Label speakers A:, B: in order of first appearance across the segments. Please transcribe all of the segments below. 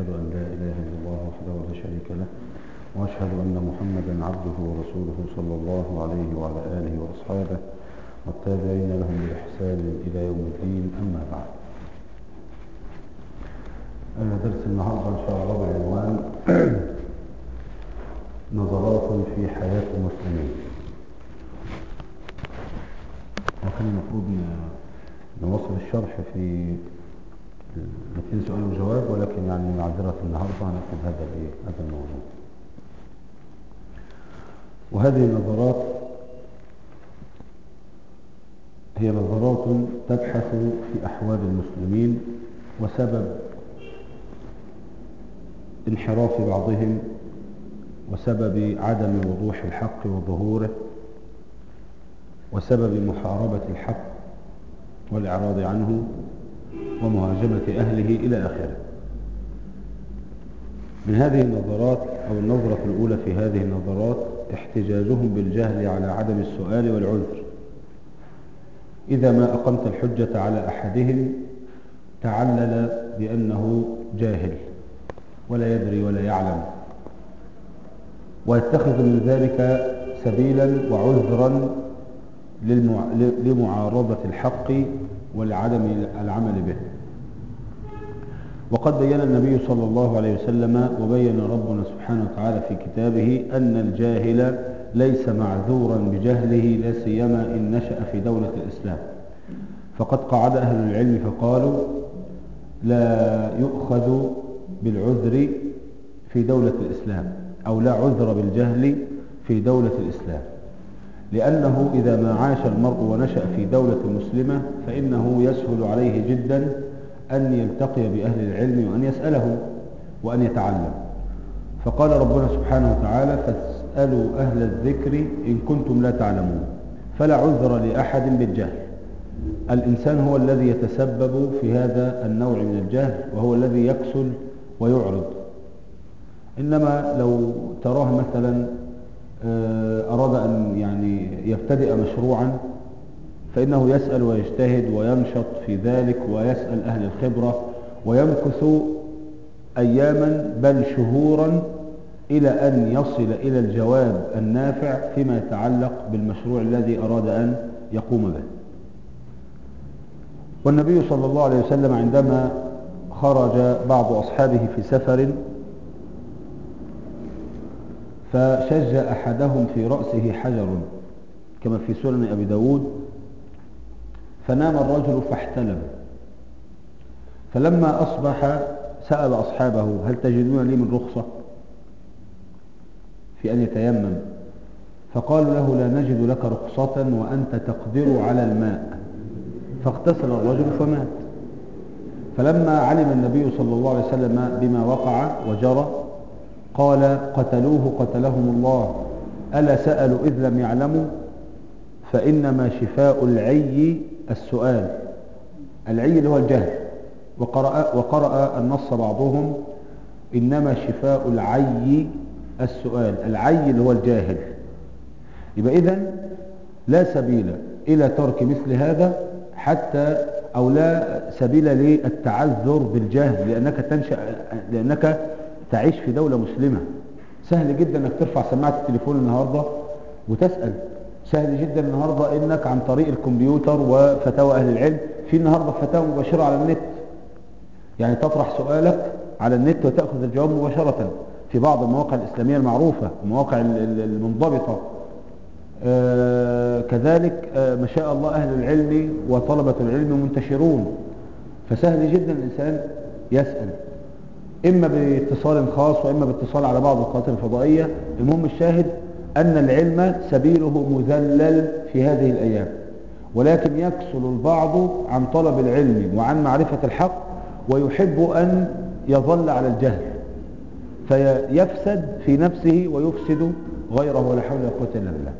A: وأشهد أن لا إله إلا الله وحده لا شريك له وأشهد أن محمدا عبده ورسوله صلى الله عليه وعلى آله وأصحابه والتابعين لهم بإحسان إلى يوم الدين أما بعد آه، درس النهاردة إن شاء الله بعنوان نظرات في حياة المسلمين وكان المفروض ن- نواصل الشرح في 200 سؤال وجواب ولكن يعني معذرة النهاردة هناخد هذا الايه هذا الموضوع وهذه النظرات هي نظرات تبحث في أحوال المسلمين وسبب انحراف بعضهم وسبب عدم وضوح الحق وظهوره وسبب محاربة الحق والإعراض عنه ومهاجمة أهله إلى آخره من هذه النظرات أو النظرة الأولى في هذه النظرات احتجاجهم بالجهل على عدم السؤال والعذر إذا ما أقمت الحجة على أحدهم تعلل بأنه جاهل ولا يدري ولا يعلم ويتخذ من ذلك سبيلا وعذرا للمع- لمعارضة الحق ولعدم العمل به وقد بين النبي صلى الله عليه وسلم وبين ربنا سبحانه وتعالى في كتابه أن الجاهل ليس معذورا بجهله لا سيما إن نشأ في دولة الإسلام فقد قعد أهل العلم فقالوا لا يؤخذ بالعذر في دولة الإسلام أو لا عذر بالجهل في دولة الإسلام لأنه إذا ما عاش المرء ونشأ في دولة مسلمة فإنه يسهل عليه جدا أن يلتقي بأهل العلم وأن يسألهم وأن يتعلم فقال ربنا سبحانه وتعالى فاسألوا أهل الذكر إن كنتم لا تعلمون فلا عذر لأحد بالجهل الإنسان هو الذي يتسبب في هذا النوع من الجهل وهو الذي يكسل ويعرض إنما لو تراه مثلا آه، أراد أن يعني يبتدئ مشروعا فإنه يسأل ويجتهد وينشط في ذلك ويسأل أهل الخبرة ويمكث أياما بل شهورا إلى أن يصل إلى الجواب النافع فيما يتعلق بالمشروع الذي أراد أن يقوم به والنبي صلى الله عليه وسلم عندما خرج بعض أصحابه في سفر فشج أحدهم في رأسه حجر كما في سنن أبي داود فنام الرجل فاحتلم فلما أصبح سأل أصحابه هل تجدون لي من رخصة في أن يتيمم فقالوا له لا نجد لك رخصة وأنت تقدر على الماء فاغتسل الرجل فمات فلما علم النبي صلى الله عليه وسلم بما وقع وجرى قال قتلوه قتلهم الله ألا سألوا إذ لم يعلموا فإنما شفاء العي السؤال العي اللي هو الجهل وقرأ, وقرأ النص بعضهم إنما شفاء العي السؤال العي اللي هو الجاهل يبقى إذن لا سبيل إلى ترك مثل هذا حتى أو لا سبيل للتعذر بالجهل لأنك تنشأ لأنك تعيش في دولة مسلمة سهل جدا انك ترفع سماعة التليفون النهاردة وتسأل سهل جدا النهاردة انك عن طريق الكمبيوتر وفتاوى اهل العلم في النهاردة فتاوى مباشرة على النت يعني تطرح سؤالك على النت وتأخذ الجواب مباشرة في بعض المواقع الإسلامية المعروفة المواقع ال- ال- المنضبطة آه كذلك آه ما شاء الله أهل العلم وطلبة العلم منتشرون فسهل جدا الإنسان يسأل إما باتصال خاص وإما باتصال على بعض القنوات الفضائية المهم الشاهد أن العلم سبيله مذلل في هذه الأيام ولكن يكسل البعض عن طلب العلم وعن معرفة الحق ويحب أن يظل على الجهل فيفسد في نفسه ويفسد غيره ولا حول ولا قوة إلا بالله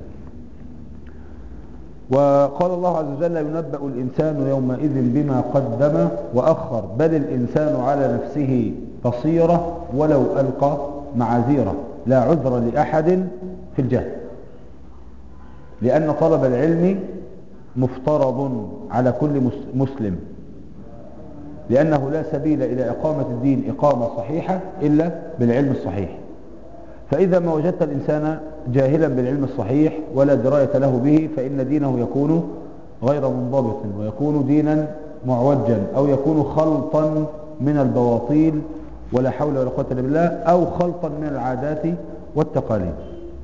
A: وقال الله عز وجل ينبأ الإنسان يومئذ بما قدم وأخر بل الإنسان على نفسه بصيرة ولو ألقى معاذيره لا عذر لأحد في الجهل لأن طلب العلم مفترض على كل مس- مسلم لأنه لا سبيل إلى إقامة الدين إقامة صحيحة إلا بالعلم الصحيح فإذا ما وجدت الإنسان جاهلا بالعلم الصحيح ولا دراية له به فإن دينه يكون غير منضبط ويكون دينا معوجا أو يكون خلطا من البواطيل ولا حول ولا قوة إلا بالله أو خلطا من العادات والتقاليد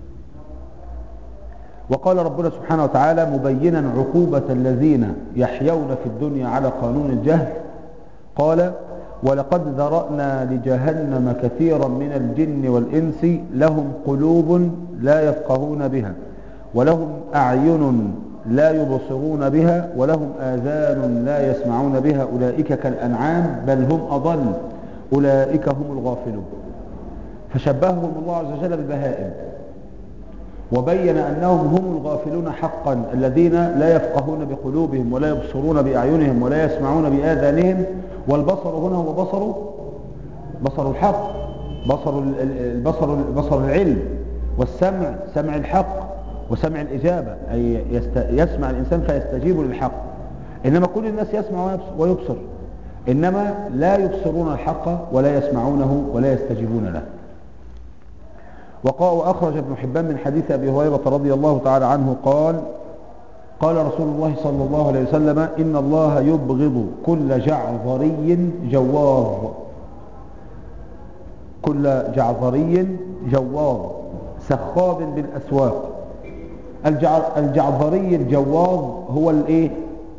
A: وقال ربنا سبحانه وتعالى مبينا عقوبة الذين يحيون في الدنيا على قانون الجهل قال ولقد ذرأنا لجهنم كثيرا من الجن والإنس لهم قلوب لا يفقهون بها ولهم أعين لا يبصرون بها ولهم آذان لا يسمعون بها أولئك كالأنعام بل هم أضل أولئك هم الغافلون فشبههم الله عز وجل بالبهائم وبين أنهم هم الغافلون حقا الذين لا يفقهون بقلوبهم ولا يبصرون بأعينهم ولا يسمعون بآذانهم والبصر هنا هو بصر بصر الحق بصر البصر بصر العلم والسمع سمع الحق وسمع الإجابة أي يسمع الإنسان فيستجيب للحق إنما كل الناس يسمع ويبصر إنما لا يبصرون الحق ولا يسمعونه ولا يستجيبون له وقال وأخرج ابن حبان من حديث أبي هريرة رضي الله تعالى عنه قال قال رسول الله صلى الله عليه وسلم إن الله يبغض كل جعظري جواظ كل جعظري جواظ سخاب بالأسواق الجعظري الجواظ هو الايه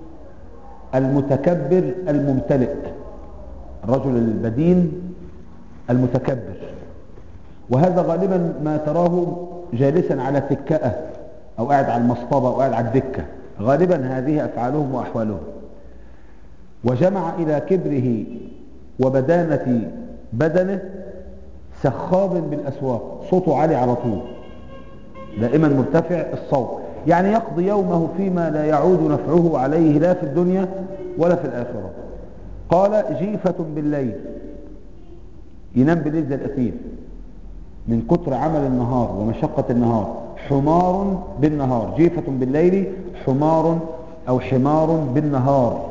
A: المتكبر الممتلئ الرجل البدين المتكبر وهذا غالبا ما تراه جالسا على تكأة أو قاعد على المصطبة أو قاعد على الدكة غالبا هذه أفعالهم وأحوالهم وجمع إلى كبره وبدانة بدنه سخاب بالأسواق صوته عالي على طول دائما مرتفع الصوت يعني يقضي يومه فيما لا يعود نفعه عليه لا في الدنيا ولا في الآخرة قال جيفة بالليل ينام بالليل زي الأثير من كتر عمل النهار ومشقة النهار حمار بالنهار جيفة بالليل حمار أو حمار بالنهار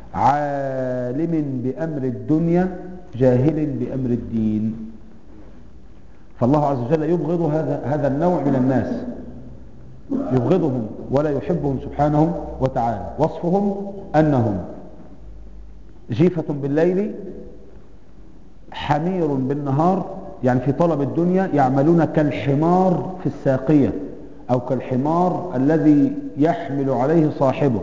A: عالم بأمر الدنيا جاهل بأمر الدين فالله عز وجل يبغض هذا هذا النوع من الناس يبغضهم ولا يحبهم سبحانه وتعالى وصفهم أنهم جيفة بالليل حمير بالنهار يعني في طلب الدنيا يعملون كالحمار في الساقية أو كالحمار الذي يحمل عليه صاحبه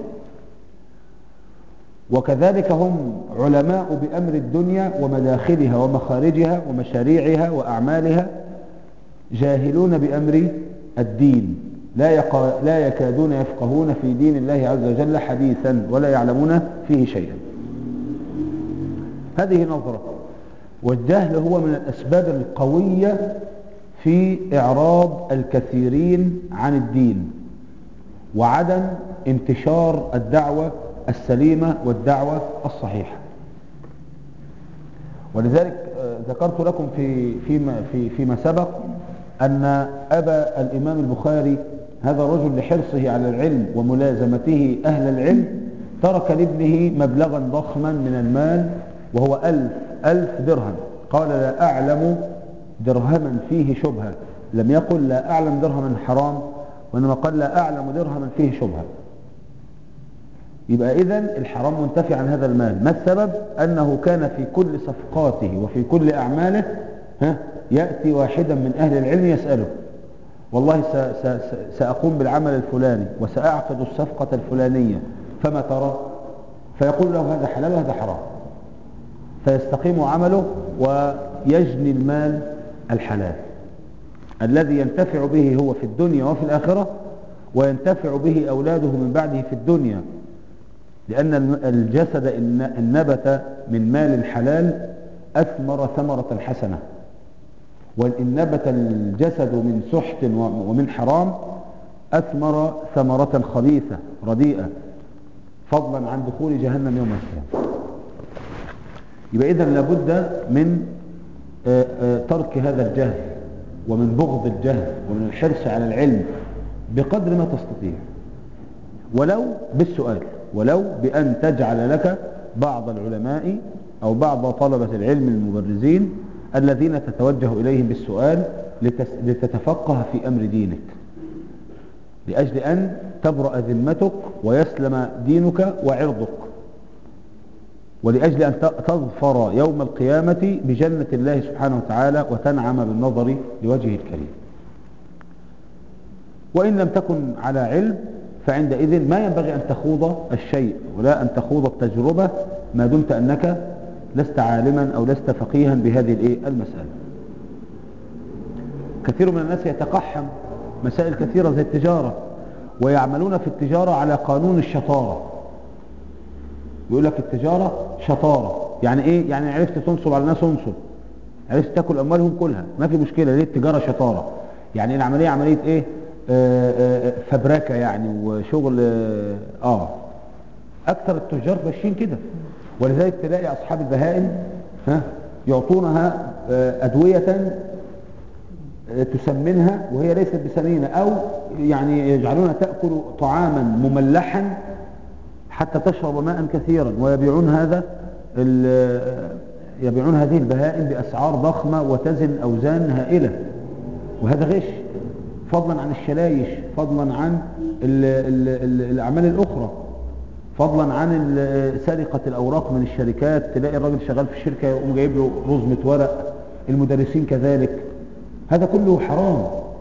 A: وكذلك هم علماء بأمر الدنيا ومداخلها ومخارجها ومشاريعها وأعمالها جاهلون بأمر الدين لا, يقا لا يكادون يفقهون في دين الله عز وجل حديثا ولا يعلمون فيه شيئا هذه نظرة والجهل هو من الأسباب القوية في إعراض الكثيرين عن الدين وعدم انتشار الدعوة السليمة والدعوة الصحيحة ولذلك ذكرت لكم في فيما, في فيما سبق أن أبا الإمام البخاري هذا الرجل لحرصه على العلم وملازمته أهل العلم ترك لابنه مبلغا ضخما من المال وهو ألف ألف درهم قال لا أعلم درهما فيه شبهة لم يقل لا أعلم درهما حرام وإنما قال لا أعلم درهما فيه شبهة يبقى إذن الحرام منتفي عن هذا المال ما السبب أنه كان في كل صفقاته وفي كل أعماله ها يأتي واحدا من أهل العلم يسأله والله سأقوم بالعمل الفلاني وسأعقد الصفقة الفلانية فما ترى فيقول له هذا حلال وهذا حرام فيستقيم عمله ويجني المال الحلال الذي ينتفع به هو في الدنيا وفي الآخرة وينتفع به أولاده من بعده في الدنيا لأن الجسد إن نبت من مال حلال أثمر ثمرة حسنة وإن نبت الجسد من سحت ومن حرام أثمر ثمرة خبيثة رديئة فضلا عن دخول جهنم يوم القيامة يبقى إذا لابد من ترك هذا الجهل ومن بغض الجهل ومن الحرص على العلم بقدر ما تستطيع ولو بالسؤال ولو بأن تجعل لك بعض العلماء أو بعض طلبة العلم المبرزين الذين تتوجه إليهم بالسؤال لتس- لتتفقه في أمر دينك لأجل أن تبرأ ذمتك ويسلم دينك وعرضك ولأجل أن ت- تظفر يوم القيامة بجنة الله سبحانه وتعالى وتنعم بالنظر لوجهه الكريم وإن لم تكن على علم فعندئذ ما ينبغي أن تخوض الشيء ولا أن تخوض التجربة ما دمت أنك لست عالما أو لست فقيها بهذه الإيه؟ المسألة كثير من الناس يتقحم مسائل كثيرة زي التجارة ويعملون في التجارة على قانون الشطارة يقول لك التجارة شطارة يعني ايه يعني عرفت تنصب على الناس انصب عرفت تاكل اموالهم كلها ما في مشكلة ليه التجارة شطارة يعني العملية عملية ايه آه آه فبركة يعني وشغل آه, اه اكثر التجار ماشيين كده ولذلك تلاقي اصحاب البهائم ها يعطونها آه ادوية آه تسمنها وهي ليست بسمينة او يعني يجعلونها تأكل طعاما مملحا حتى تشرب ماء كثيرا ويبيعون هذا ال- يبيعون هذه البهائم بأسعار ضخمة وتزن أوزان هائلة وهذا غش فضلا عن الشلايش فضلا عن ال ال ال الأعمال الأخرى فضلا عن ال- سرقة الأوراق من الشركات تلاقي الراجل شغال في الشركة يقوم جايب له رزمة ورق المدرسين كذلك هذا كله حرام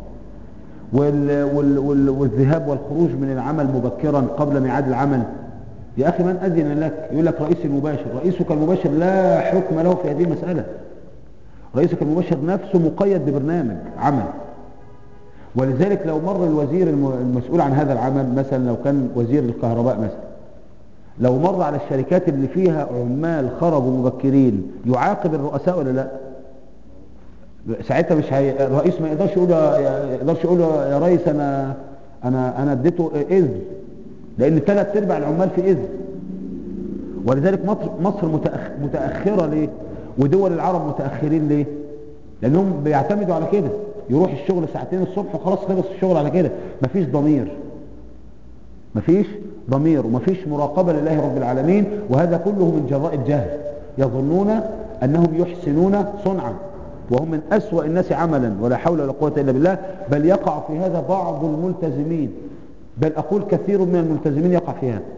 A: وال وال وال والذهاب والخروج من العمل مبكرا قبل ميعاد العمل يا أخي من أذن لك يقول لك رئيس المباشر رئيسك المباشر لا حكم له في هذه المسألة رئيسك المباشر نفسه مقيد ببرنامج عمل ولذلك لو مر الوزير الم- المسؤول عن هذا العمل مثلا لو كان وزير الكهرباء مثلا لو مر على الشركات اللي فيها عمال خرجوا مبكرين يعاقب الرؤساء ولا لا ساعتها مش هي... الرئيس ما يقدرش يقول يا يقدرش يقول يا ريس انا انا انا اديته اذن لان ثلاث ارباع العمال في اذن ولذلك مصر مصر متأخ... متاخره ليه ودول العرب متاخرين ليه لانهم بيعتمدوا على كده يروح الشغل ساعتين الصبح وخلاص خلص الشغل على كده مفيش ضمير مفيش ضمير ومفيش مراقبة لله رب العالمين وهذا كله من جراء الجهل يظنون أنهم يحسنون صنعا وهم من أسوأ الناس عملا ولا حول ولا قوة إلا بالله بل يقع في هذا بعض الملتزمين بل أقول كثير من الملتزمين يقع في هذا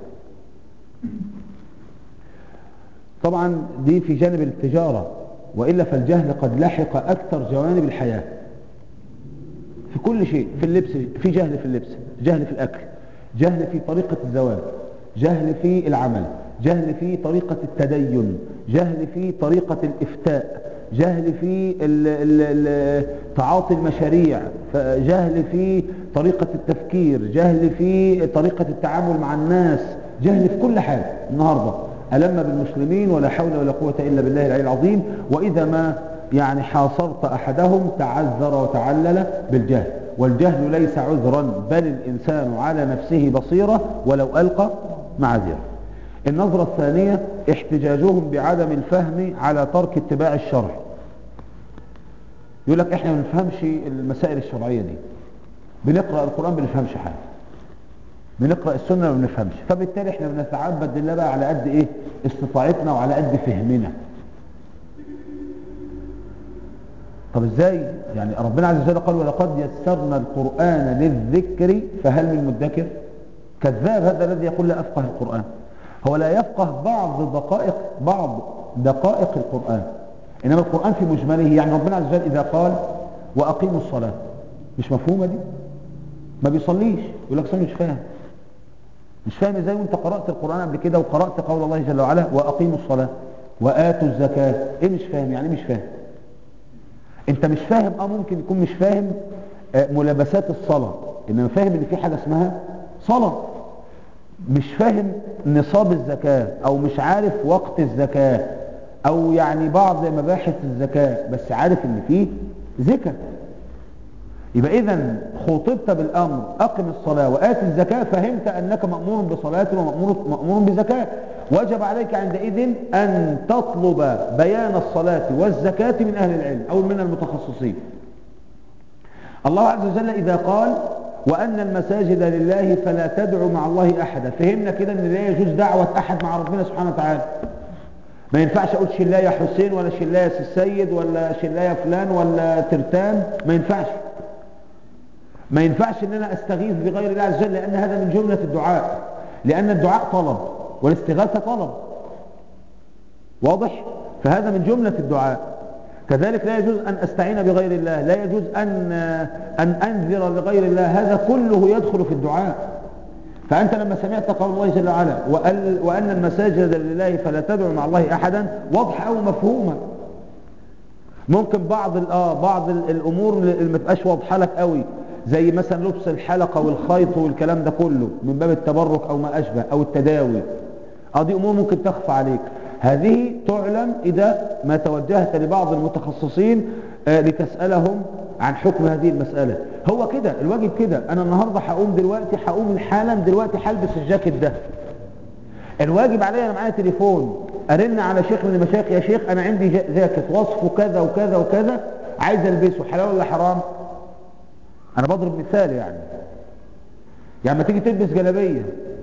A: طبعا دي في جانب التجارة وإلا فالجهل قد لحق أكثر جوانب الحياة في كل شيء في اللبس في جهل في اللبس جهل في الأكل جهل في طريقة الزواج جهل في العمل جهل في طريقة التدين جهل في طريقة الإفتاء جهل في ال- ال- ال- تعاطي المشاريع ف- جهل في طريقة التفكير جهل في طريقة التعامل مع الناس جهل في كل حاجة النهاردة ألم بالمسلمين ولا حول ولا قوة إلا بالله العلي العظيم وإذا ما يعني حاصرت أحدهم تعذر وتعلل بالجهل والجهل ليس عذرا بل الإنسان على نفسه بصيرة ولو ألقى معاذيره النظرة الثانية احتجاجهم بعدم الفهم على ترك اتباع الشرع يقول لك احنا ما بنفهمش المسائل الشرعية دي بنقرأ القرآن ما بنفهمش حاجة بنقرأ السنة ما بنفهمش فبالتالي احنا بنتعبد لله بقى على قد ايه استطاعتنا وعلى قد فهمنا طب ازاي يعني ربنا عز وجل قال ولقد يسرنا القرآن للذكر فهل من مدكر كذاب هذا الذي يقول لا أفقه القرآن هو لا يفقه بعض دقائق بعض دقائق القرآن إنما القرآن في مجمله يعني ربنا عز وجل إذا قال وأقيموا الصلاة مش مفهومة دي ما بيصليش يقول لك صلي مش فاهم مش فاهم ازاي وانت قرأت القرآن قبل كده وقرأت قول الله جل وعلا وأقيموا الصلاة وآتوا الزكاة ايه مش فاهم يعني إيه مش فاهم انت مش فاهم اه ممكن يكون مش فاهم آه، ملابسات الصلاة انما فاهم ان في حاجة اسمها صلاة مش فاهم نصاب الزكاة او مش عارف وقت الزكاة او يعني بعض مباحث الزكاة بس عارف ان فيه زكاة يبقى اذا خطبت بالامر اقم الصلاة وآت الزكاة فهمت انك مأمور بصلاة ومأمور مأمور بزكاة وجب عليك عندئذ ان تطلب بيان الصلاة والزكاة من اهل العلم او من المتخصصين الله عز وجل اذا قال وان المساجد لله فلا تدعوا مع الله احدا فهمنا كده ان لا يجوز دعوة احد مع ربنا سبحانه وتعالى ما ينفعش اقول شلا يا حسين ولا شلا يا السيد ولا شلا يا فلان ولا ترتان ما ينفعش ما ينفعش ان انا استغيث بغير الله عز وجل لان هذا من جملة الدعاء لان الدعاء طلب والاستغاثة طلب واضح فهذا من جملة الدعاء كذلك لا يجوز أن أستعين بغير الله لا يجوز أن, أن أنذر لغير الله هذا كله يدخل في الدعاء فأنت لما سمعت قول الله جل وعلا وأن المساجد لله فلا تدعو مع الله أحدا واضحة أو مفهومة ممكن بعض اه بعض الامور اللي ما تبقاش واضحه لك قوي زي مثلا لبس الحلقه والخيط والكلام ده كله من باب التبرك او ما اشبه او التداوي اه دي امور ممكن تخفى عليك هذه تعلم اذا ما توجهت لبعض المتخصصين آه لتسالهم عن حكم هذه المساله هو كده الواجب كده انا النهارده هقوم دلوقتي هقوم حالا دلوقتي هلبس الجاكيت ده الواجب عليا انا معايا تليفون ارن على شيخ من المشايخ يا شيخ انا عندي جاكيت وصفه كذا وكذا وكذا عايز البسه حلال ولا حرام انا بضرب مثال يعني يعني ما تيجي تلبس جلابيه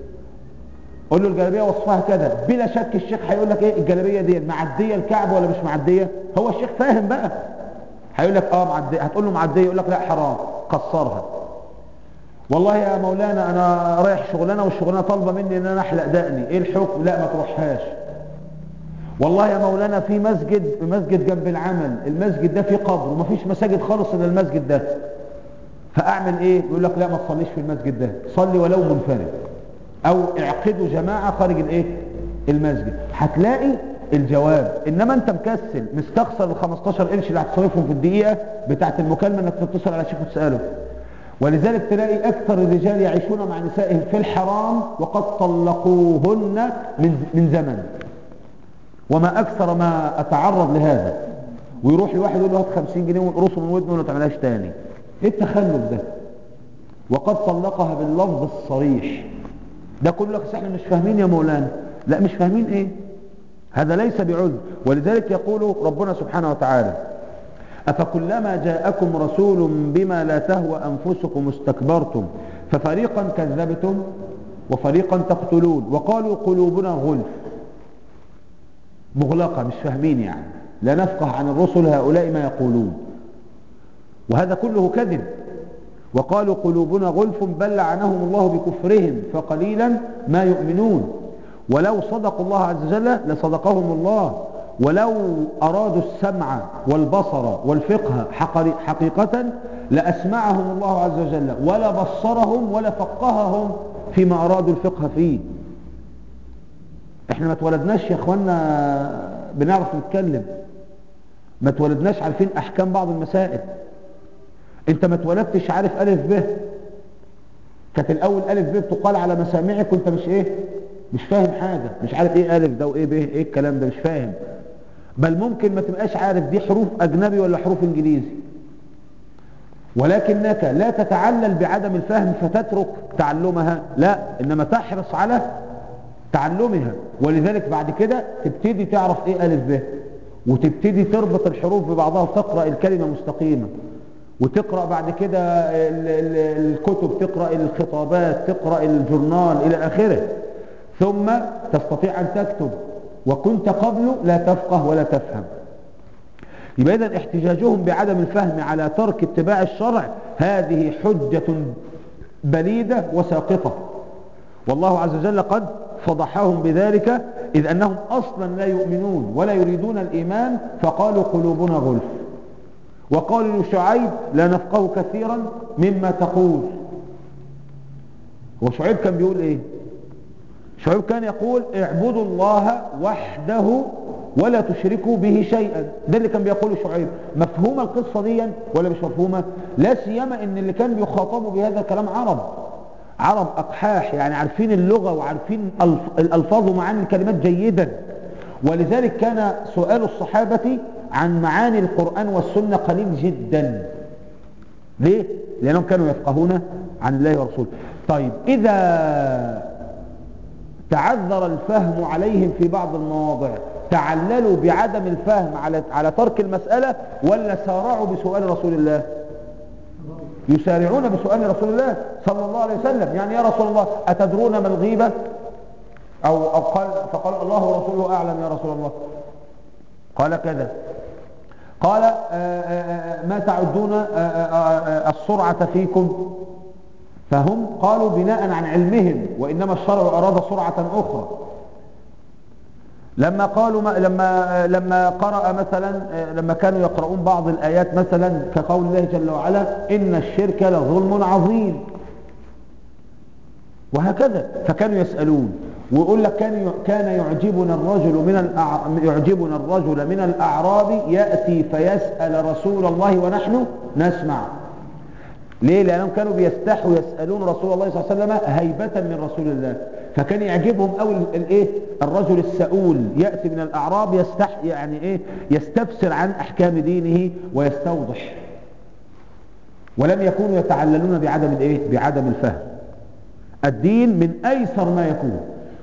A: قول له الجلابيه وصفها كذا بلا شك الشيخ هيقول لك ايه الجلابيه دي معديه الكعب ولا مش معديه هو الشيخ فاهم بقى هيقول لك اه معديه هتقول له معديه يقول لك لا حرام قصرها والله يا مولانا انا رايح شغلانه والشغلانه طالبه مني ان انا احلق دقني ايه الحكم لا ما تروحهاش والله يا مولانا في مسجد مسجد جنب العمل المسجد ده فيه قبر ومفيش مساجد خالص الا المسجد ده فاعمل ايه يقول لك لا ما تصليش في المسجد ده صلي ولو منفرد او اعقدوا جماعة خارج الايه المسجد هتلاقي الجواب انما انت مكسل مستخسر ال 15 قرش اللي هتصرفهم في الدقيقة بتاعت المكالمة انك تتصل على شيخ وتسأله ولذلك تلاقي اكثر الرجال يعيشون مع نسائهم في الحرام وقد طلقوهن من من زمن وما اكثر ما اتعرض لهذا ويروح لواحد يقول له هات 50 جنيه ويقرصه من ودنه وما تعملهاش تاني ايه التخلف ده وقد طلقها باللفظ الصريح ده كله لك احنا مش فاهمين يا مولانا لا مش فاهمين ايه هذا ليس بعذر ولذلك يقول ربنا سبحانه وتعالى أفكلما جاءكم رسول بما لا تهوى أنفسكم استكبرتم ففريقا كذبتم وفريقا تقتلون وقالوا قلوبنا غلف مغلقة مش فاهمين يعني لا نفقه عن الرسل هؤلاء ما يقولون وهذا كله كذب وقالوا قلوبنا غلف بل لعنهم الله بكفرهم فقليلا ما يؤمنون ولو صدقوا الله عز وجل لصدقهم الله ولو أرادوا السمع والبصر والفقه حقيقة لأسمعهم الله عز وجل ولا بصرهم ولا فقههم فيما أرادوا الفقه فيه احنا ما تولدناش يا اخوانا بنعرف نتكلم ما تولدناش عارفين احكام بعض المسائل انت ما اتولدتش عارف الف ب كانت الاول الف ب بتقال على مسامعك وانت مش ايه مش فاهم حاجة مش عارف ايه الف ده وايه ب ايه الكلام ده مش فاهم بل ممكن ما تبقاش عارف دي حروف اجنبي ولا حروف انجليزي ولكنك لا تتعلل بعدم الفهم فتترك تعلمها لا انما تحرص على تعلمها ولذلك بعد كده تبتدي تعرف ايه الف ب وتبتدي تربط الحروف ببعضها وتقرأ الكلمة مستقيمة وتقرأ بعد كده الكتب تقرأ الخطابات تقرأ الجورنال إلى آخره ثم تستطيع أن تكتب وكنت قبله لا تفقه ولا تفهم يبقى إذن احتجاجهم بعدم الفهم على ترك اتباع الشرع هذه حجة بليدة وساقطة والله عز وجل قد فضحهم بذلك إذ أنهم أصلا لا يؤمنون ولا يريدون الإيمان فقالوا قلوبنا غلف وقالوا لشعيب لا نفقه كثيرا مما تقول وشعيب كان بيقول ايه شعيب كان يقول اعبدوا الله وحده ولا تشركوا به شيئا ده اللي كان بيقوله شعيب مفهومة القصة دي ولا مش مفهومة لا سيما ان اللي كان بيخاطبوا بهذا الكلام عرب عرب اقحاح يعني عارفين اللغة وعارفين الالفاظ ومعاني الكلمات جيدا ولذلك كان سؤال الصحابة عن معاني القرآن والسنة قليل جدا ليه؟ لأنهم كانوا يفقهون عن الله ورسوله طيب إذا تعذر الفهم عليهم في بعض المواضع تعللوا بعدم الفهم على على ترك المسألة ولا سارعوا بسؤال رسول الله يسارعون بسؤال رسول الله صلى الله عليه وسلم يعني يا رسول الله أتدرون ما الغيبة أو, أو قال فقال الله ورسوله أعلم يا رسول الله قال كذا قال آآ آآ ما تعدون آآ السرعة فيكم فهم قالوا بناء عن علمهم وإنما الشرع أراد سرعة أخرى لما قالوا ما لما لما قرأ مثلا لما كانوا يقرؤون بعض الآيات مثلا كقول الله جل وعلا إن الشرك لظلم عظيم وهكذا فكانوا يسألون ويقول لك كان كان يعجبنا الرجل من الأع... يعجبنا الرجل من الأعراب يأتي فيسأل رسول الله ونحن نسمع ليه لأنهم كانوا بيستحوا يسألون رسول الله صلى الله عليه وسلم هيبة من رسول الله فكان يعجبهم قوي الايه الرجل السؤول يأتي من الأعراب يستح يعني ايه يستفسر عن أحكام دينه ويستوضح ولم يكونوا يتعللون بعدم الايه بعدم الفهم الدين من أيسر ما يكون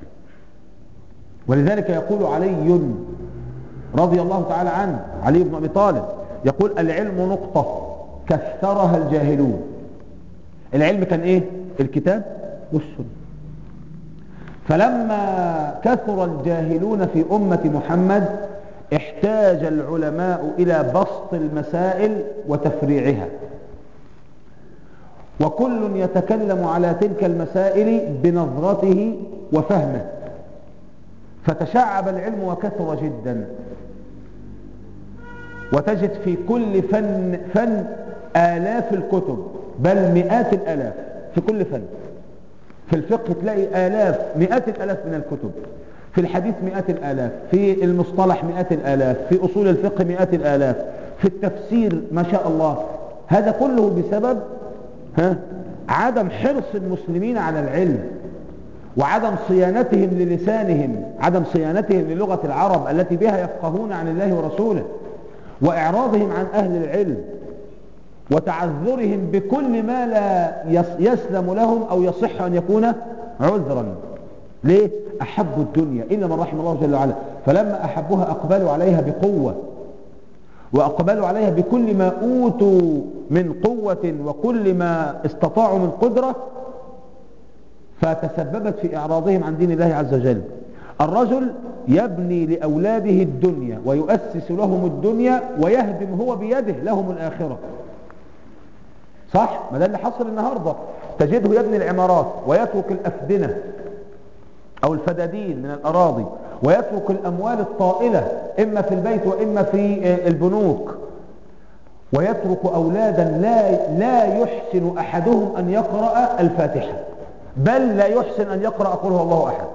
A: ولذلك يقول علي رضي الله تعالى عنه علي بن أبي طالب يقول العلم نقطة كثرها الجاهلون العلم كان ايه الكتاب والسنة فلما كثر الجاهلون في أمة محمد احتاج العلماء إلى بسط المسائل وتفريعها وكل يتكلم على تلك المسائل بنظرته وفهمه فتشعب العلم وكثر جدا وتجد في كل فن فن آلاف الكتب بل مئات الآلاف في كل فن في الفقه تلاقي آلاف مئات الآلاف من الكتب في الحديث مئات الآلاف في المصطلح مئات الآلاف في أصول الفقه مئات الآلاف في التفسير ما شاء الله هذا كله بسبب ها عدم حرص المسلمين على العلم وعدم صيانتهم للسانهم عدم صيانتهم للغة العرب التي بها يفقهون عن الله ورسوله وإعراضهم عن أهل العلم وتعذرهم بكل ما لا يسلم لهم أو يصح أن يكون عذرا ليه؟ أحبوا الدنيا إلا من رحم الله جل وعلا فلما أحبوها أقبلوا عليها بقوة وأقبلوا عليها بكل ما أوتوا من قوة وكل ما استطاعوا من قدرة فتسببت في إعراضهم عن دين الله عز وجل الرجل يبني لأولاده الدنيا ويؤسس لهم الدنيا ويهدم هو بيده لهم الآخرة صح؟ ما ده اللي حصل النهاردة تجده يبني العمارات ويترك الأفدنة أو الفدادين من الأراضي ويترك الأموال الطائلة إما في البيت وإما في البنوك ويترك أولادا لا, لا يحسن أحدهم أن يقرأ الفاتحة بل لا يحسن أن يقرأ قل هو الله أحد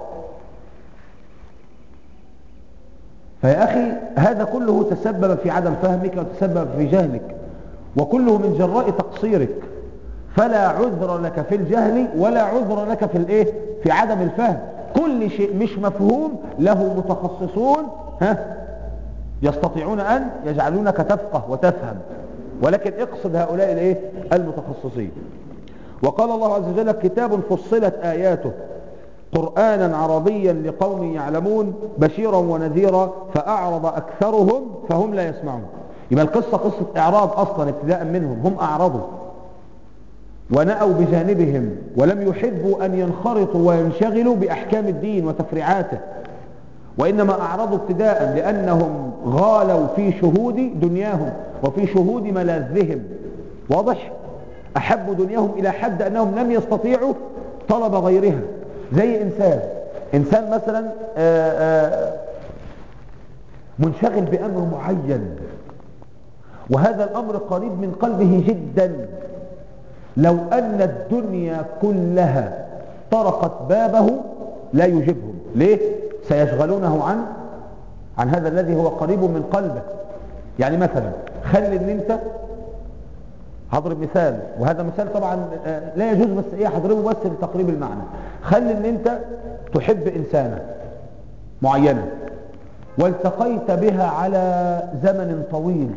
A: فيا أخي هذا كله تسبب في عدم فهمك وتسبب في جهلك وكله من جراء تقصيرك فلا عذر لك في الجهل ولا عذر لك في الايه في عدم الفهم كل شيء مش مفهوم له متخصصون ها يستطيعون ان يجعلونك تفقه وتفهم ولكن اقصد هؤلاء الايه المتخصصين وقال الله عز وجل كتاب فصلت اياته قرآنا عربيا لقوم يعلمون بشيرا ونذيرا فأعرض أكثرهم فهم لا يسمعون يبقى القصة قصة إعراض أصلا ابتداء منهم هم أعرضوا ونأوا بجانبهم ولم يحبوا أن ينخرطوا وينشغلوا بأحكام الدين وتفريعاته وإنما أعرضوا ابتداء لأنهم غالوا في شهود دنياهم وفي شهود ملاذهم واضح أحبوا دنياهم إلى حد أنهم لم يستطيعوا طلب غيرها زي إنسان إنسان مثلا آآ آآ منشغل بأمر معين وهذا الأمر قريب من قلبه جدا لو أن الدنيا كلها طرقت بابه لا يجيبهم ليه؟ سيشغلونه عن عن هذا الذي هو قريب من قلبه يعني مثلا خلي ان انت هضرب مثال وهذا مثال طبعا لا يجوز بس ايه هضربه بس لتقريب المعنى خلي ان انت تحب انسانة معينة والتقيت بها على زمن طويل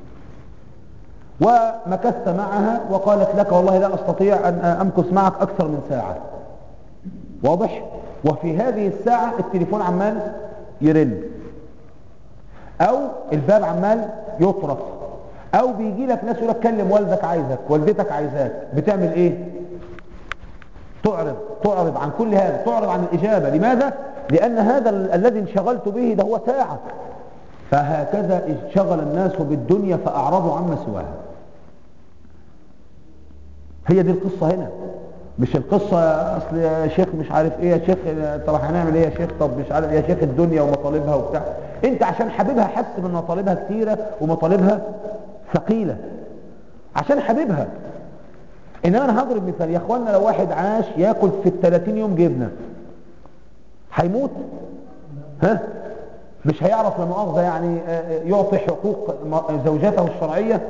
A: ومكثت معها وقالت لك والله لا استطيع ان امكث معك اكثر من ساعة واضح وفي هذه الساعة التليفون عمال يرن او الباب عمال يطرق او بيجي لك ناس يقول لك كلم والدك عايزك والدتك عايزاك بتعمل ايه تعرض تعرض عن كل هذا تعرض عن الاجابة لماذا لأن هذا الذي انشغلت به ده هو ساعة فهكذا انشغل الناس بالدنيا فأعرضوا عما سواها هي دي القصة هنا مش القصة اصل يا شيخ مش عارف ايه يا شيخ طب هنعمل ايه يا شيخ طب مش عارف يا شيخ الدنيا ومطالبها وبتاع انت عشان حبيبها حس من مطالبها كثيرة ومطالبها ثقيلة عشان حبيبها انما انا هضرب مثال يا اخوانا لو واحد عاش ياكل في ال 30 يوم جبنه هيموت ها مش هيعرف لمؤاخذه يعني يعطي حقوق زوجته الشرعيه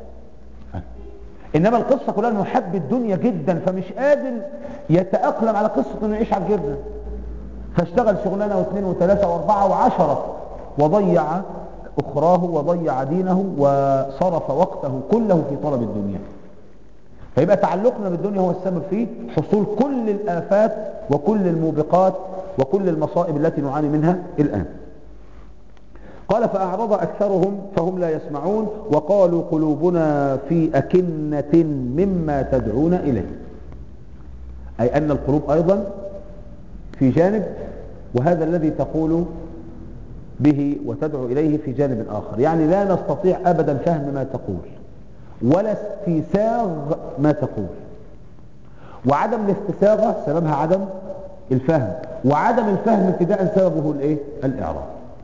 A: انما القصه كلها انه حب الدنيا جدا فمش قادر يتاقلم على قصه انه يعيش على الجبنه فاشتغل شغلانه واثنين وثلاثه واربعه وعشره وضيع اخراه وضيع دينه وصرف وقته كله في طلب الدنيا فيبقى تعلقنا بالدنيا هو السبب في حصول كل الآفات وكل الموبقات وكل المصائب التي نعاني منها الآن قال فأعرض أكثرهم فهم لا يسمعون وقالوا قلوبنا في أكنة مما تدعون إليه أي أن القلوب أيضا في جانب وهذا الذي تقول به وتدعو إليه في جانب آخر يعني لا نستطيع أبدا فهم ما تقول ولا استيساغ ما تقول وعدم الاستساغة سببها عدم الفهم وعدم الفهم ابتداء سببه الايه الاعراض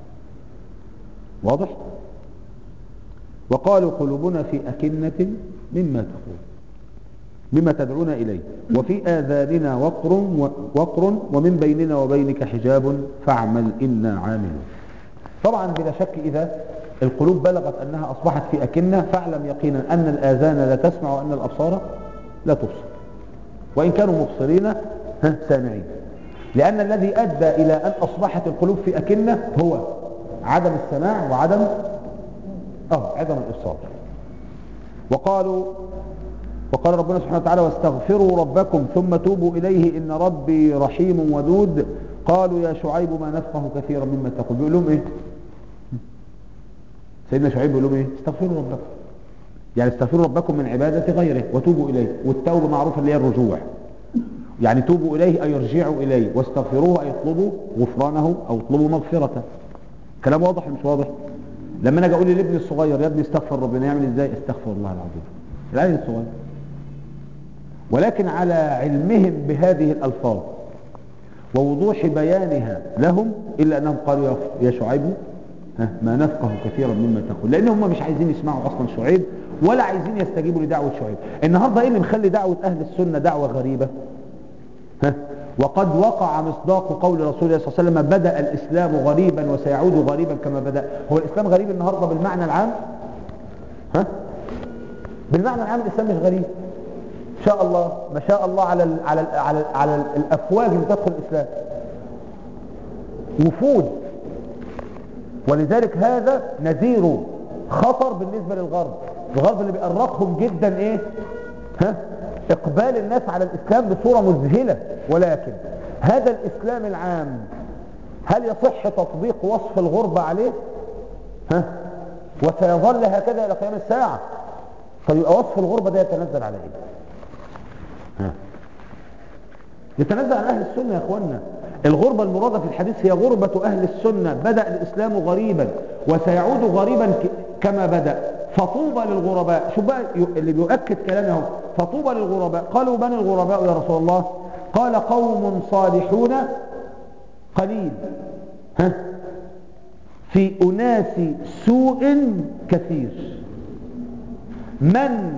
A: واضح وقالوا قلوبنا في أكنة مما تقول مما تدعون إليه وفي آذاننا وقر وقر ومن بيننا وبينك حجاب فاعمل إنا عاملون طبعا بلا شك إذا القلوب بلغت أنها أصبحت في أكنة فاعلم يقينا أن الآذان لا تسمع وأن الأبصار لا تبصر وإن كانوا مبصرين سامعين لأن الذي أدى إلى أن أصبحت القلوب في أكنة هو عدم السماع وعدم أه عدم الإبصار وقالوا وقال ربنا سبحانه وتعالى واستغفروا ربكم ثم توبوا إليه إن ربي رحيم ودود قالوا يا شعيب ما نفقه كثيرا مما تقول بيقول لهم إيه سيدنا شعيب بيقول لهم ايه استغفروا ربكم يعني استغفروا ربكم من عبادة غيره وتوبوا إليه والتوبة معروفة اللي هي الرجوع يعني توبوا إليه أي ارجعوا إليه واستغفروه أي اطلبوا غفرانه أو اطلبوا مغفرته كلام واضح مش واضح لما انا اجي اقول لابني الصغير يا ابني استغفر ربنا يعمل ازاي استغفر الله العظيم العيل الصغير ولكن على علمهم بهذه الالفاظ ووضوح بيانها لهم الا انهم قالوا يا شعيب ما نفقه كثيرا مما تقول لان هم مش عايزين يسمعوا اصلا شعيب ولا عايزين يستجيبوا لدعوة شعيب النهاردة ايه اللي مخلي دعوة اهل السنة دعوة غريبة ها وقد وقع مصداق قول رسول الله صلى الله عليه وسلم بدأ الإسلام غريبا وسيعود غريبا كما بدأ هو الإسلام غريب النهاردة بالمعنى العام ها بالمعنى العام الإسلام مش غريب إن شاء الله ما شاء الله على ال على ال على ال على ال الأفواج اللي تدخل الإسلام وفود ولذلك هذا نذير خطر بالنسبة للغرب الغرب اللي بيقرقهم جدا ايه ها اقبال الناس على الاسلام بصورة مذهلة ولكن هذا الاسلام العام هل يصح تطبيق وصف الغربة عليه ها وسيظل هكذا الى قيام الساعة فيبقى وصف الغربة ده يتنزل على ايه ها يتنزل على اهل السنة يا اخوانا الغربة المرادة في الحديث هي غربة أهل السنة بدأ الإسلام غريبا وسيعود غريبا كما بدأ فطوبى للغرباء شو بقى اللي بيؤكد كلامه فطوبى للغرباء قالوا من الغرباء يا رسول الله قال قوم صالحون قليل ها في أناس سوء كثير من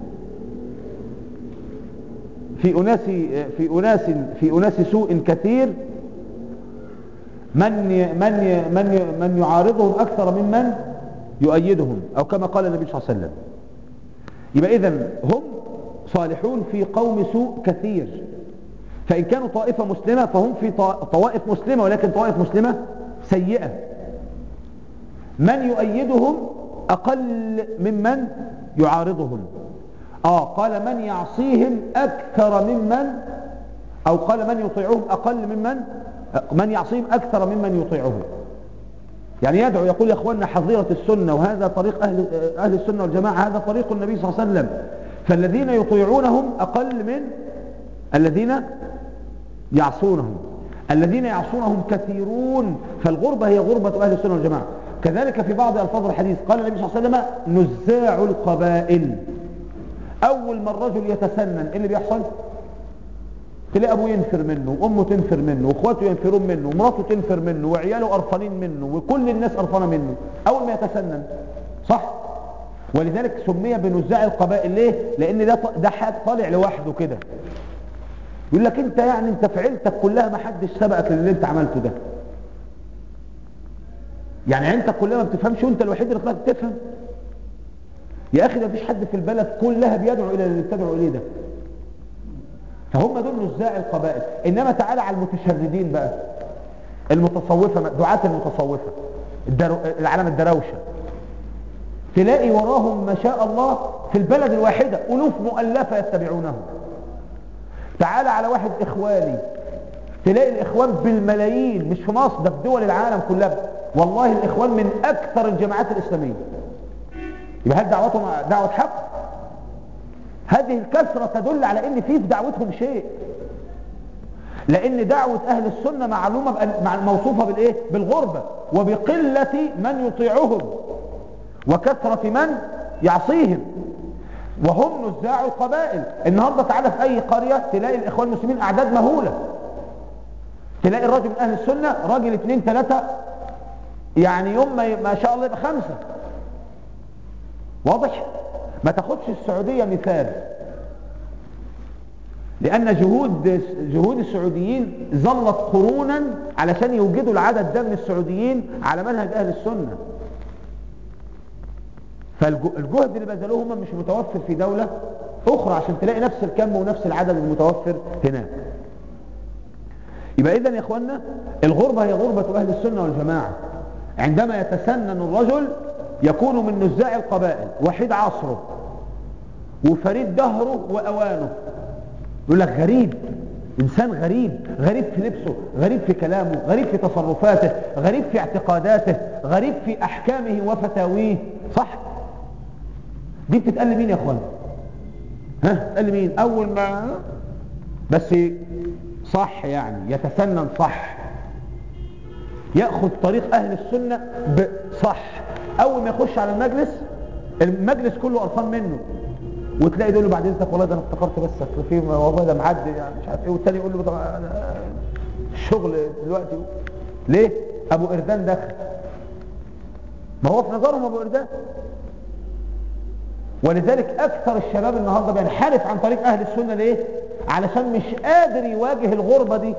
A: في أناس في أناس في أناس سوء كثير من من من من يعارضهم أكثر ممن يؤيدهم أو كما قال النبي صلى الله عليه وسلم يبقى إذا هم صالحون في قوم سوء كثير فإن كانوا طائفة مسلمة فهم في طوائف مسلمة ولكن طوائف مسلمة سيئة من يؤيدهم أقل ممن يعارضهم آه قال من يعصيهم أكثر ممن أو قال من يطيعهم أقل ممن من يعصيهم أكثر ممن يطيعه يعني يدعو يقول يا أخواننا حظيرة السنة وهذا طريق أهل, أهل السنة والجماعة هذا طريق النبي صلى الله عليه وسلم فالذين يطيعونهم أقل من الذين يعصونهم الذين يعصونهم كثيرون فالغربة هي غربة أهل السنة والجماعة كذلك في بعض ألفاظ الحديث قال النبي صلى الله عليه وسلم نزاع القبائل أول ما الرجل يتسنن إيه اللي بيحصل تلاقي أبوه ينفر منه وأمه تنفر منه وأخواته ينفرون منه ومراته تنفر منه وعياله قرفانين منه وكل الناس قرفانة منه أول ما يتسنن صح ولذلك سمي بنزاع القبائل ليه لأن ده ده حد طالع لوحده كده يقول لك انت يعني انت في عيلتك كلها ما حدش سبقك للي انت عملته ده يعني عيلتك كلها ما بتفهمش وانت الوحيد اللي طلعت تفهم يا اخي ده مفيش حد في البلد كلها بيدعو الى اللي بتدعو اليه ده فهم دول نزاع القبائل انما تعالى على المتشردين بقى المتصوفه دعاة المتصوفه الدرو... العالم الدروشه تلاقي وراهم ما شاء الله في البلد الواحده الوف مؤلفه يتبعونهم تعال على واحد اخواني تلاقي الاخوان بالملايين مش في مصر ده في دول العالم كلها والله الاخوان من اكثر الجماعات الاسلاميه يبقى هل دعوتهم دعوه حق هذه الكثره تدل على ان في في دعوتهم شيء لان دعوه اهل السنه معلومه مع موصوفه بالايه بالغربه وبقله من يطيعهم وكثره من يعصيهم وهم نزاع القبائل النهاردة تعالى في اي قرية تلاقي الاخوان المسلمين اعداد مهولة تلاقي الراجل من اهل السنة راجل اثنين ثلاثة يعني يوم ما شاء الله يبقى خمسة واضح ما تاخدش السعودية مثال لان جهود جهود السعوديين ظلت قرونا علشان يوجدوا العدد ده من السعوديين على منهج اهل السنه فالجهد اللي بذلوه هم مش متوفر في دولة أخرى عشان تلاقي نفس الكم ونفس العدد المتوفر هناك يبقى إذا يا إخوانا الغربة هي غربة أهل السنة والجماعة عندما يتسنن الرجل يكون من نزاع القبائل وحيد عصره وفريد دهره وأوانه يقول لك غريب إنسان غريب غريب في لبسه غريب في كلامه غريب في تصرفاته غريب في اعتقاداته غريب في أحكامه وفتاويه صح دي بتتقال لمين يا اخوان ها بتتقال مين اول ما بس صح يعني يتسنن صح ياخذ طريق اهل السنه صح اول ما يخش على المجلس المجلس كله قرفان منه وتلاقي دول بعد اذنك والله ده انا افتكرت بس اصل في والله ده معدي يعني مش عارف ايه والتاني يقول له ده الشغل دلوقتي ليه ابو اردان دخل ما هو في نظرهم ابو اردان ولذلك اكثر الشباب النهاردة بينحرف عن طريق اهل السنة ليه علشان مش قادر يواجه الغربة دي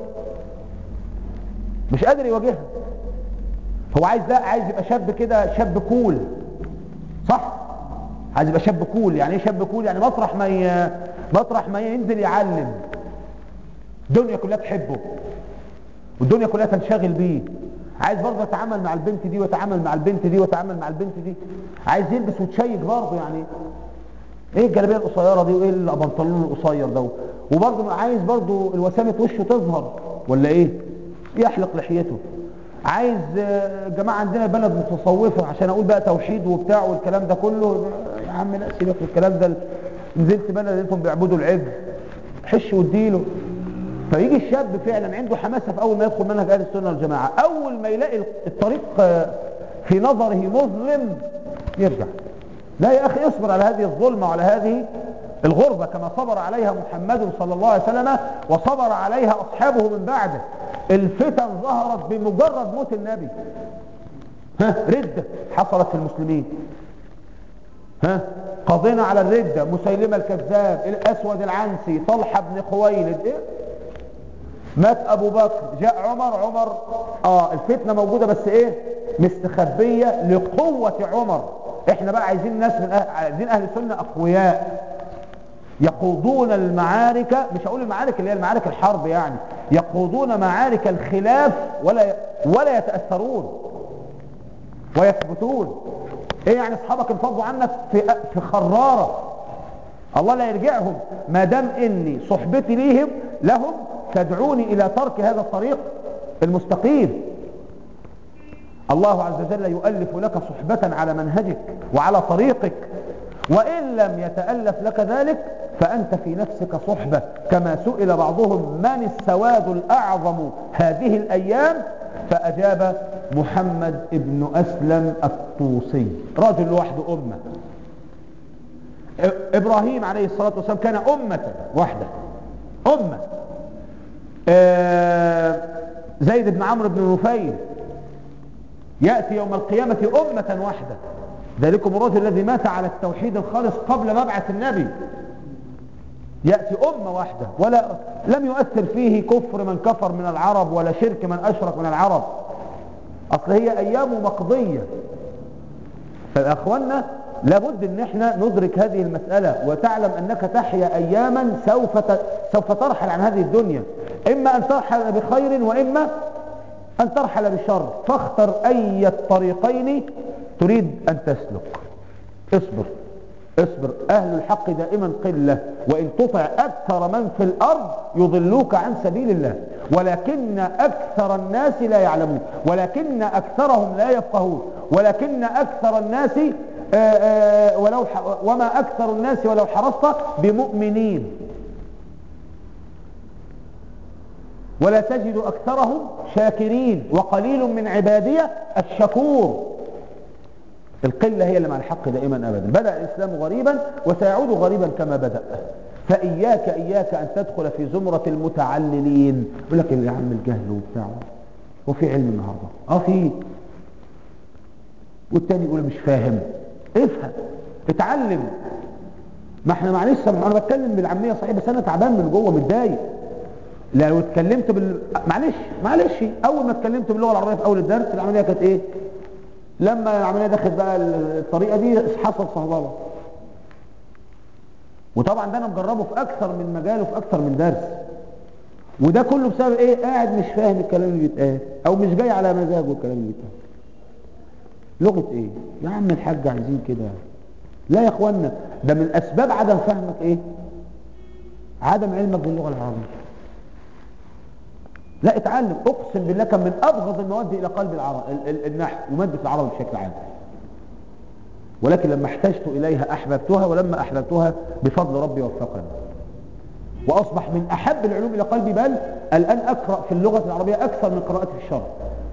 A: مش قادر يواجهها هو عايز ده عايز يبقى شاب كده شاب كول صح عايز يبقى شاب كول يعني ايه شاب كول يعني مطرح ما ي... مطرح ما ينزل يعلم الدنيا كلها تحبه والدنيا كلها تنشغل بيه عايز برضه يتعامل مع البنت دي ويتعامل مع البنت دي ويتعامل مع البنت دي عايز يلبس وتشيك برضه يعني ايه الجلابيه القصيره دي وايه البنطلون القصير ده وبرضه عايز برضه الوسامه وشه تظهر ولا ايه يحلق لحيته عايز جماعه عندنا بلد متصوفه عشان اقول بقى توحيد وبتاع والكلام ده كله يا عم لا سيبك من الكلام ده نزلت بلد لقيتهم بيعبدوا العجل حش واديله فيجي الشاب فعلا عنده حماسة في أول ما يدخل منهج أهل السنة والجماعة أول ما يلاقي الطريق في نظره مظلم يرجع لا يا أخي اصبر على هذه الظلمة وعلى هذه الغربة كما صبر عليها محمد صلى الله عليه وسلم وصبر عليها أصحابه من بعده الفتن ظهرت بمجرد موت النبي ها ردة حصلت في المسلمين ها قضينا على الردة مسيلمة الكذاب الأسود العنسي طلحة بن خويلد إيه؟ مات ابو بكر جاء عمر عمر اه الفتنة موجودة بس ايه مستخبية لقوة عمر احنا بقى عايزين ناس من أهل عايزين اهل السنة اقوياء يقودون المعارك مش هقول المعارك اللي هي المعارك الحرب يعني يقودون معارك الخلاف ولا ولا يتأثرون ويثبتون ايه يعني اصحابك انفضوا عنك في في خرارة الله لا يرجعهم ما دام اني صحبتي ليهم لهم تدعوني الى ترك هذا الطريق المستقيم الله عز وجل يؤلف لك صحبة على منهجك وعلى طريقك وإن لم يتألف لك ذلك
B: فأنت في نفسك صحبة كما سئل بعضهم من السواد الأعظم هذه الأيام فأجاب محمد ابن أسلم الطوسي رجل لوحده أمة إبراهيم عليه الصلاة والسلام كان أمة واحدة أمة آه زيد بن عمرو بن نفيل يأتي يوم القيامة أمة واحدة ذلكم الرجل الذي مات على التوحيد الخالص قبل مبعث النبي يأتي أمة واحدة ولا لم يؤثر فيه كفر من كفر من العرب ولا شرك من أشرك من العرب أصل هي أيام مقضية فأخوانا لابد ان احنا ندرك هذه المسألة وتعلم انك تحيا اياما سوف سوف ترحل عن هذه الدنيا اما ان ترحل بخير واما ان ترحل بشر فاختر اي الطريقين تريد ان تسلك اصبر اصبر اهل الحق دائما قلة وان تطع اكثر من في الارض يضلوك عن سبيل الله ولكن اكثر الناس لا يعلمون ولكن اكثرهم لا يفقهون ولكن اكثر الناس آآ آآ ولو وما اكثر الناس ولو حرصت بمؤمنين ولا تجد اكثرهم شاكرين وقليل من عبادية الشكور القلة هي اللي مع الحق دائما أبدا بدأ الإسلام غريبا وسيعود غريبا كما بدأ فإياك إياك أن تدخل في زمرة المتعللين يقول لك يا عم الجهل وبتاع وفي علم النهاردة اه في والتاني يقول مش فاهم افهم اتعلم ما احنا معلش انا بتكلم بالعامية صحيح بس انا تعبان من جوه متضايق لو اتكلمت بال معلش معلش اول ما اتكلمت باللغه العربيه في اول الدرس العمليه كانت ايه لما العملية دخلت بقى الطريقة دي حصل صهبالة وطبعا ده انا مجربه في اكثر من مجال وفي اكثر من درس وده كله بسبب ايه قاعد مش فاهم الكلام اللي بيتقال او مش جاي على مزاجه الكلام اللي بيتقال لغة ايه يا عم الحاج عايزين كده لا يا اخوانا ده من اسباب عدم فهمك ايه عدم علمك باللغة العربية لا اتعلم اقسم بالله كان من ابغض المواد الى قلب العرب النحو ومادة العرب بشكل عام ولكن لما احتجت اليها احببتها ولما احببتها بفضل ربي وفقني واصبح من احب العلوم الى قلبي بل الان اقرأ في اللغة العربية اكثر من قراءتي في الشرع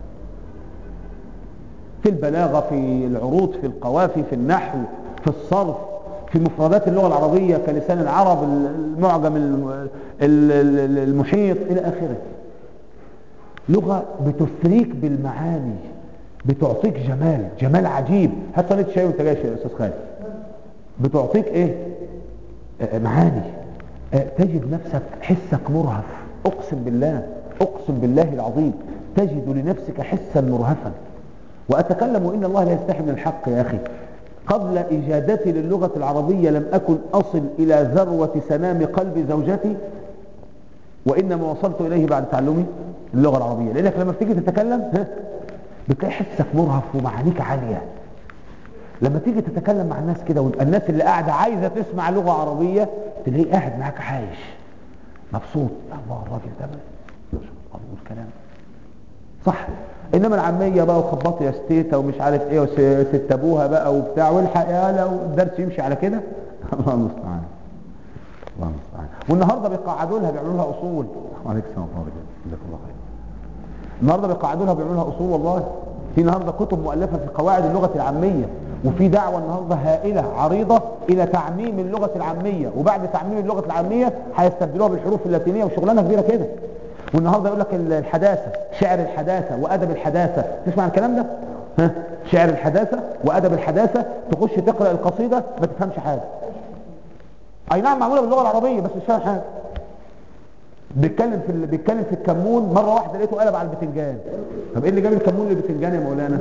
B: في البلاغة في العروض في القوافي في النحو في الصرف في مفردات اللغة العربية كلسان العرب المعجم المحيط الى اخره لغة بتثريك بالمعاني بتعطيك جمال جمال عجيب هات صينيه شاي وانت جاي يا استاذ خالد بتعطيك ايه آه معاني آه تجد نفسك حسك مرهف اقسم بالله اقسم بالله العظيم تجد لنفسك حسا مرهفا واتكلم وان الله لا يستحي من الحق يا اخي قبل اجادتي للغة العربية لم اكن اصل الى ذروة سنام قلب زوجتي وإنما وصلت إليه بعد تعلمي اللغة العربية لأنك لما بتيجي تتكلم بتلاقي حسك مرهف ومعانيك عالية لما تيجي تتكلم مع الناس كده والناس اللي قاعدة عايزة تسمع لغة عربية تلاقيه قاعد معاك عايش مبسوط الله الراجل ده الله الكلام صح انما العامية بقى وخبطوا يا ستيتا ومش عارف ايه وست ابوها بقى وبتاع والحق يا لو الدرس يمشي على كده الله المستعان الله المستعان والنهارده بيقعدوا لها بيعملوا لها اصول وعليكم السلام ورحمه الله جزاك الله خير النهارده بيقعدوا لها بيعملوا لها اصول والله في النهارده كتب مؤلفه في قواعد اللغه العاميه وفي دعوه النهارده هائله عريضه الى تعميم اللغه العاميه وبعد تعميم اللغه العاميه هيستبدلوها بالحروف اللاتينيه وشغلانه كبيره كده والنهارده يقول لك الحداثه شعر الحداثه وادب الحداثه تسمع الكلام ده ها شعر الحداثه وادب الحداثه تخش تقرا القصيده ما تفهمش حاجه اي نعم معموله باللغه العربيه بس مش فاهم حاجه بيتكلم في بيتكلم في الكمون مره واحده لقيته قلب على البتنجان طب ايه اللي جاب الكمون للبتنجان يا مولانا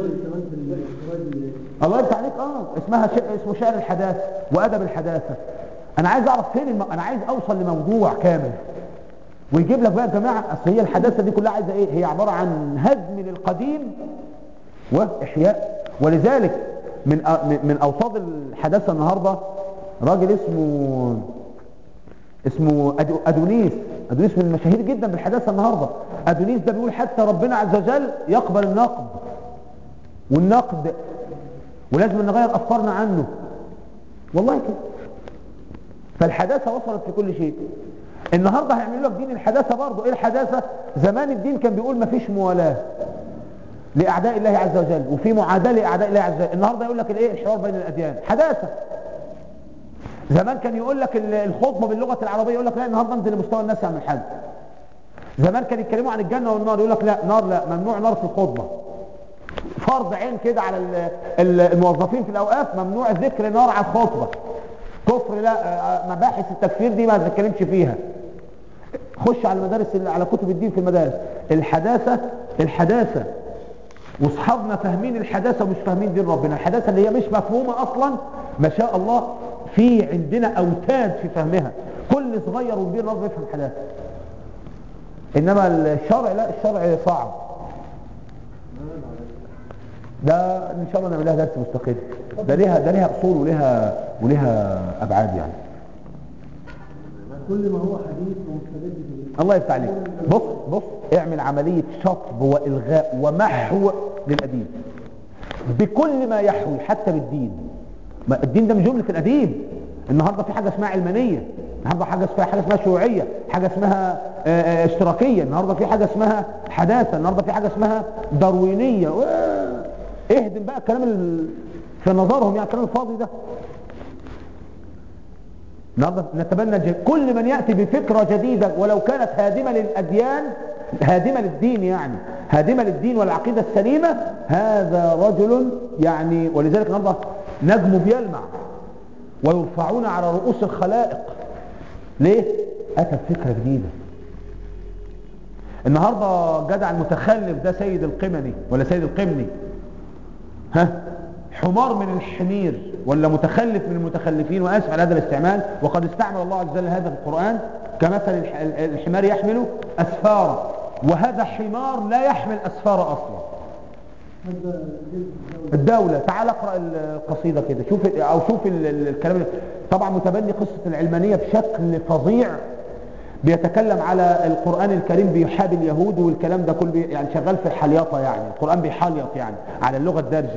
B: الله يفتح عليك اه اسمها ش... اسمه شعر الحداثه وادب الحداثه انا عايز اعرف فين الم... انا عايز اوصل لموضوع كامل ويجيب لك بقى يا جماعه اصل هي الحداثه دي كلها عايزه ايه هي عباره عن هدم للقديم واحياء ولذلك من أ... من اوصاد الحداثه النهارده راجل اسمه اسمه أدونيس أدونيس من المشاهير جدا بالحداثة النهاردة أدونيس ده بيقول حتى ربنا عز وجل يقبل النقد والنقد ولازم نغير أفكارنا عنه والله كده فالحداثة وصلت في كل شيء النهاردة هيعملوا لك دين الحداثة برضه ايه الحداثة زمان الدين كان بيقول مفيش موالاه لأعداء الله عز وجل وفي معاداة لأعداء الله عز وجل النهاردة يقول لك الايه الحوار بين الأديان حداثة زمان كان يقول لك ال- الخطبة باللغة العربية يقول لك لا النهاردة انزل لمستوى الناس يعمل حاجة زمان كان يتكلموا عن الجنة والنار يقول لك لا نار لا ممنوع نار في الخطبة فرض عين كده على ال- ال- الموظفين في الأوقاف ممنوع ذكر نار على الخطبة كفر لا آه، مباحث التكفير دي ما تتكلمش فيها خش على المدارس على كتب الدين في المدارس الحداثة الحداثة واصحابنا فاهمين الحداثة ومش فاهمين دين ربنا الحداثة اللي هي مش مفهومة اصلا ما شاء الله في عندنا اوتاد في فهمها كل صغير وكبير لازم يفهم حداثة انما الشرع لا الشرع صعب ده ان شاء الله نعمل لها درس مستقل ده ليها ده ليها اصول وليها وليها ابعاد يعني
C: كل ما هو حديث ومستجد في
B: الله يفتح عليك بص بص اعمل عملية شطب والغاء ومحو للقديم بكل ما يحوي حتى بالدين ما الدين ده من جملة القديم النهاردة في حاجة اسمها علمانية النهاردة حاجة اسمها حاجة اسمها شيوعية حاجة اسمها آه، آه، اشتراكية النهاردة في حاجة اسمها حداثة النهاردة في حاجة اسمها داروينية و- اهدم بقى الكلام ال- في نظرهم يعني الكلام الفاضي ده النهارده نتبنى ج- كل من يأتي بفكرة جديدة ولو كانت هادمة للأديان هادمة للدين يعني هادمة للدين والعقيدة السليمة هذا رجل يعني ولذلك النهارده نجمه بيلمع ويرفعون على رؤوس الخلائق ليه؟ أتى بفكرة جديدة النهارده جدع المتخلف ده سيد القمني ولا سيد القمني ها حمار من الحمير ولا متخلف من المتخلفين واسف على هذا الاستعمال وقد استعمل الله عز وجل هذا في القرآن كمثل الح- الحمار يحمل أسفارا وهذا حمار لا يحمل أسفار أصلا
C: هذا جزء الدولة
B: الدولة تعال اقرأ القصيدة كده شوف او شوف ال- ال- الكلام اللي- طبعا متبني قصة العلمانية بشكل فظيع بيتكلم على القرآن الكريم بيحابي اليهود والكلام ده كله بي- يعني شغال في الحليطة يعني القرآن بيحليط يعني على اللغة الدارجة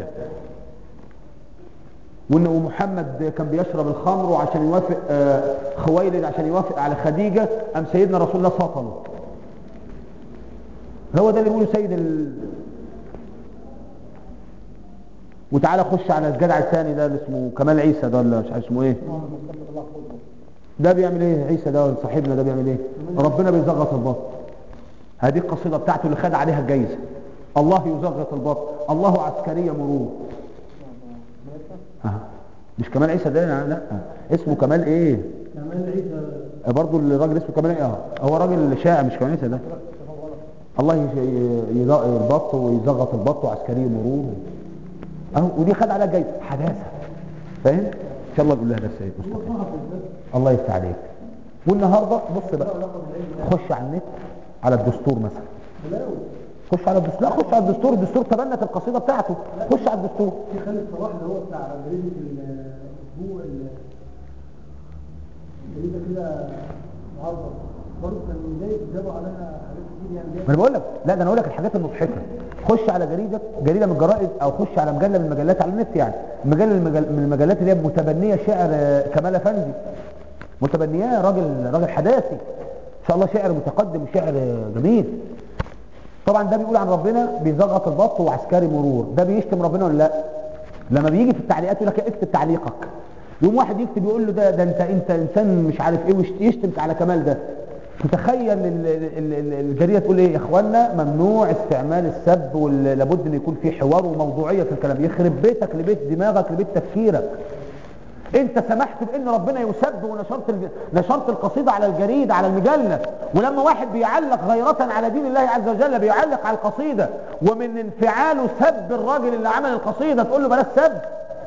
B: وإن ومحمد كان بيشرب الخمر وعشان يوافق آه، خويلد عشان يوافق على خديجة أم سيدنا رسول الله سطله هو ده اللي بيقوله سيد ال... وتعالى خش على الجدع الثاني ده اللي اسمه كمال عيسى ده ولا مش عارف اسمه ايه ده بيعمل ايه عيسى ده صاحبنا ده بيعمل ايه ربنا بيزغط البطن هذه القصيدة بتاعته اللي خد عليها الجايزة الله يزغط البطن الله عسكرية مرور آه. مش كمال عيسى ده لا لا. اسمه كمال ايه
C: كمان عيسى
B: برضه الراجل اسمه كمال ايه اه هو راجل شائع مش كمال عيسى ده الله يش- ي- يضاء البط ويزغط البط وعسكري مرور اهو ودي خد عليها جايزه حداثه فاهم ان شاء الله نقول لها ده السيد
C: هو
B: مصطفى
C: صحفي بس
B: الله يفتح عليك والنهارده بص بقى خش على النت على الدستور مثلا
C: بلاوي
B: خش على الدستور لا خش على الدستور الدستور تبنت القصيده بتاعته خش على الدستور
C: في خالد صلاح اللي هو بتاع جريدة الأسبوع ال- جريدة كده عرضة برضه كان جاي جابوا عليها حاجات كتير يعني
B: ما
C: جاي
B: انا بقول لك لا ده انا اقول لك الحاجات المضحكه خش على جريده جريده من الجرائد او خش على مجله من المجلات على النت يعني مجله المجل من المجلات اللي هي متبنيه شعر آه، كمال افندي متبنياه راجل راجل حداثي ان شاء الله شعر متقدم وشعر آه، جميل طبعا ده بيقول عن ربنا بيزغط البط وعسكري مرور ده بيشتم ربنا ولا لا لما بيجي في التعليقات يقول لك اكتب تعليقك يوم واحد يكتب يقول له ده ده انت انت انسان مش عارف ايه ويشتم على كمال ده تتخيل ال- ال- ال- ال- الجريده تقول ايه يا اخوانا ممنوع استعمال السب ولابد ان يكون في حوار وموضوعيه في الكلام يخرب بيتك لبيت دماغك لبيت تفكيرك انت سمحت بان ربنا يسب ونشرت الج... نشرت القصيده على الجريده على المجله ولما واحد بيعلق غيرة على دين الله عز وجل بيعلق على القصيده ومن انفعاله سب الراجل اللي عمل القصيده تقول له بلاش سب